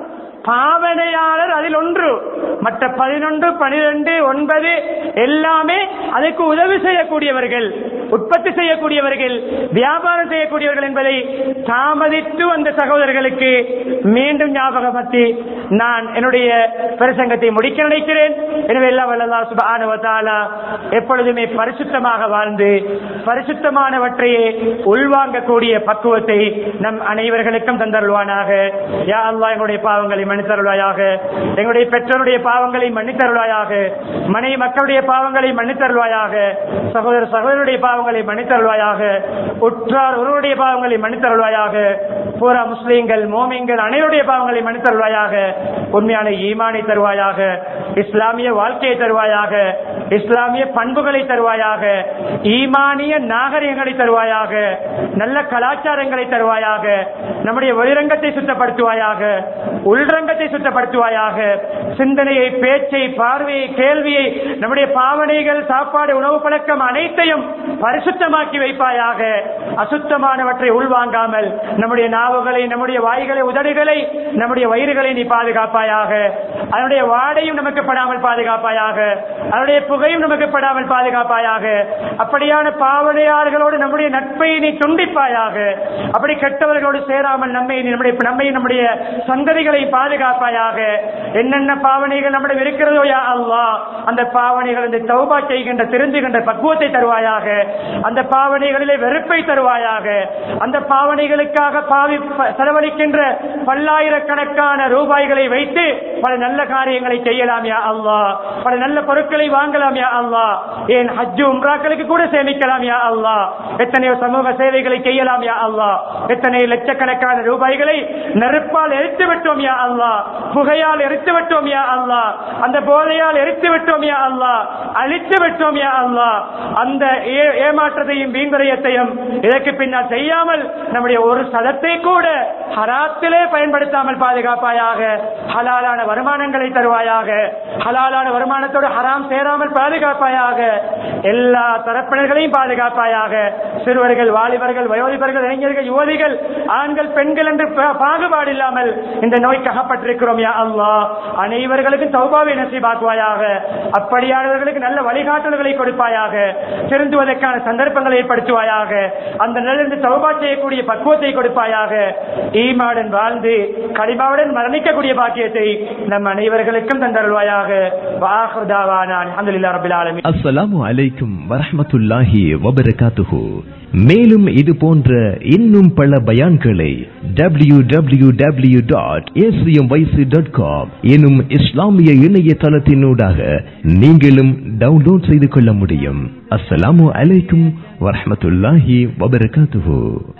பாவனையாளர் அதில் ஒன்று மற்ற பதினொன்று பனிரெண்டு ஒன்பது எல்லாமே அதுக்கு உதவி செய்யக்கூடியவர்கள் உற்பத்தி செய்யக்கூடியவர்கள் வியாபாரம் செய்யக்கூடியவர்கள் என்பதை தாமதித்து அந்த சகோதரர்களுக்கு மீண்டும் ஞாபகப்படுத்தி நான் என்னுடைய பிரசங்கத்தை முடிக்க நினைக்கிறேன் எனவே எல்லாம் வல்லல்லா சுப்ஹானஹு வ தஆலா எப்பொழுதுமே பரிசுத்தமாக வாழ்ந்து பரிசுத்தமானவற்றையே உள்வாங்கக்கூடிய பக்குவத்தை நம் அனைவர்களுக்கும் தந்தருள்வானாக யா அல்லாஹ் எங்களுடைய பாவங்களை மன்னித்தருள்வாயாக எங்களுடைய பெற்றோருடைய பாவங்களை மன்னித்தருள்வாயாக மனைவி மக்களுடைய பாவங்களை மன்னித்தருள்வாயாக சகோதர சகோதரருடைய பாவங்களை மன்னித்தருள்வாயாக உற்றார் ஒருவருடைய பாவங்களை மன்னித்தருள்வாயாக பூரா முஸ்லீம்கள் மோமிங்கள் அனைவருடைய பாவங்களை மன்னித்தருள்வாயாக உண்மையான ஈமானை தருவாயாக இஸ்லாமிய வாழ்க்கையை தருவாயாக இஸ்லாமிய பண்புகளை தருவாயாக ஈமானிய நாகரிகங்களை தருவாயாக நல்ல கலாச்சாரங்களை தருவாயாக நம்முடைய வெளிரங்கத்தை சுத்தப்படுத்துவாயாக உள்ரங்கத்தை சுத்தப்படுத்துவாயாக சிந்தனையை பேச்சை பார்வையை கேள்வியை நம்முடைய பாவனைகள் சாப்பாடு உணவு பழக்கம் அனைத்தையும் பரிசுத்தமாக்கி வைப்பாயாக அசுத்தமானவற்றை உள்வாங்காமல் நம்முடைய நாவுகளை நம்முடைய வாய்களை உதடுகளை நம்முடைய வயிறுகளை நீ பாதுகாப்பாயாக அதனுடைய வாடையும் நமக்கு படாமல் பாதுகாப்பாயாக அதனுடைய புகையும் நமக்கு படாமல் பாதுகாப்பாயாக அப்படியான பாவனையாளர்களோடு நம்முடைய நட்பை நீ துண்டிப்பாயாக அப்படி கெட்டவர்களோடு சேராமல் நம்மை நீ நம்முடைய நம்மை நம்முடைய சந்ததிகளை பாதுகாப்பாயாக என்னென்ன பாவனைகள் நம்மிடம் இருக்கிறதோ யா அல்லாஹ் அந்த பாவனைகள் இந்த தௌபா செய்கின்ற திருந்துகின்ற பக்குவத்தை தருவாயாக அந்த பாவனைகளிலே வெறுப்பை தருவாயாக அந்த பாவனைகளுக்காக பாவி ப- செலவழிக்கின்ற பல்லாயிரக்கணக்கான ரூபாய்களை வைத்து பல நல்ல காரியங்களை செய்யலாம் யா அல்லாஹ் பல நல்ல பொருட்களை வாங்கலாம் யா அல்லாஹ் ஏன் ஹஜ்ஜு உம்ராக்களுக்கு கூட சேமிக்கலாம் யா அல்லாஹ் எத்தனையோ சமூக சேவைகளை செய்யலாம் யா அல்லாஹ் எத்தனை லட்சக்கணக்கான ரூபாய்களை நெருப்பால் எரித்து விட்டோம் யா அல்லாஹ் புகையால் எரித்து விட்டோம் யா அல்லாஹ் அந்த போதையால் எரித்து விட்டோம் யா அல்லாஹ் அழித்து விட்டோம் யா அல்லாஹ் அந்த ஏ- ஏமாற்றத்தையும் வீண்விரயத்தையும் இதற்கு பின்னால் செய்யாமல் நம்முடைய ஒரு சதத்தை கூட ஹராத்திலே பயன்படுத்தாமல் பாதுகாப்பாயாக ஹலாலான வருமானங்களை தருவாயாக ஹலாலான வருமானத்தோடு ஹராம் சேராமல் பாதுகாப்பாயாக எல்லா தரப்பினர்களையும் பாதுகாப்பாயாக சிறுவர்கள் வாலிபர்கள் வயோதிபர்கள் இளைஞர்கள் யுவதிகள் ஆண்கள் பெண்கள் என்று பா- பாகுபாடு இல்லாமல் இந்த நோய்க்கு அகப்பட்டிருக்கிறோம் யா அல்லாஹ் அனைவர்களுக்கும் தௌபாவை நசீபாக்குவாயாக அப்படியானவர்களுக்கு நல்ல வழிகாட்டல்களை கொடுப்பாயாக திருந்துவதற்கான சந்தர்ப்பங்களை ஏற்படுத்துவாயாக அந்த நிலையிலிருந்து தௌபா செய்யக்கூடிய பக்குவத்தை கொடுப்பாயாக ஈமாவுடன் வாழ்ந்து கடிமாவுடன் மரணிக்கக்கூடிய பாக்கியத்தை நம் அனைவர்களுக்கும் தந்தருள்வாயாக வாஹுதாவானான் அல்ஹம்துலில்லாஹி ரப்பில் ஆலமீன் அஸ்ஸலாமு அலைக்கும் வரஹ்மத்துல்லாஹி வபரகாத்துஹு மேலும் இது போன்ற இன்னும் பல பயான்களை W W W dot dot com எனும் இஸ்லாமிய இணையதளத்தினூடாக நீங்களும் டவுன்லோட் செய்து கொள்ள முடியும் அஸ்ஸலாமு அலைக்கும் வரஹ்மத்துல்லாஹி வபரகாத்துஹு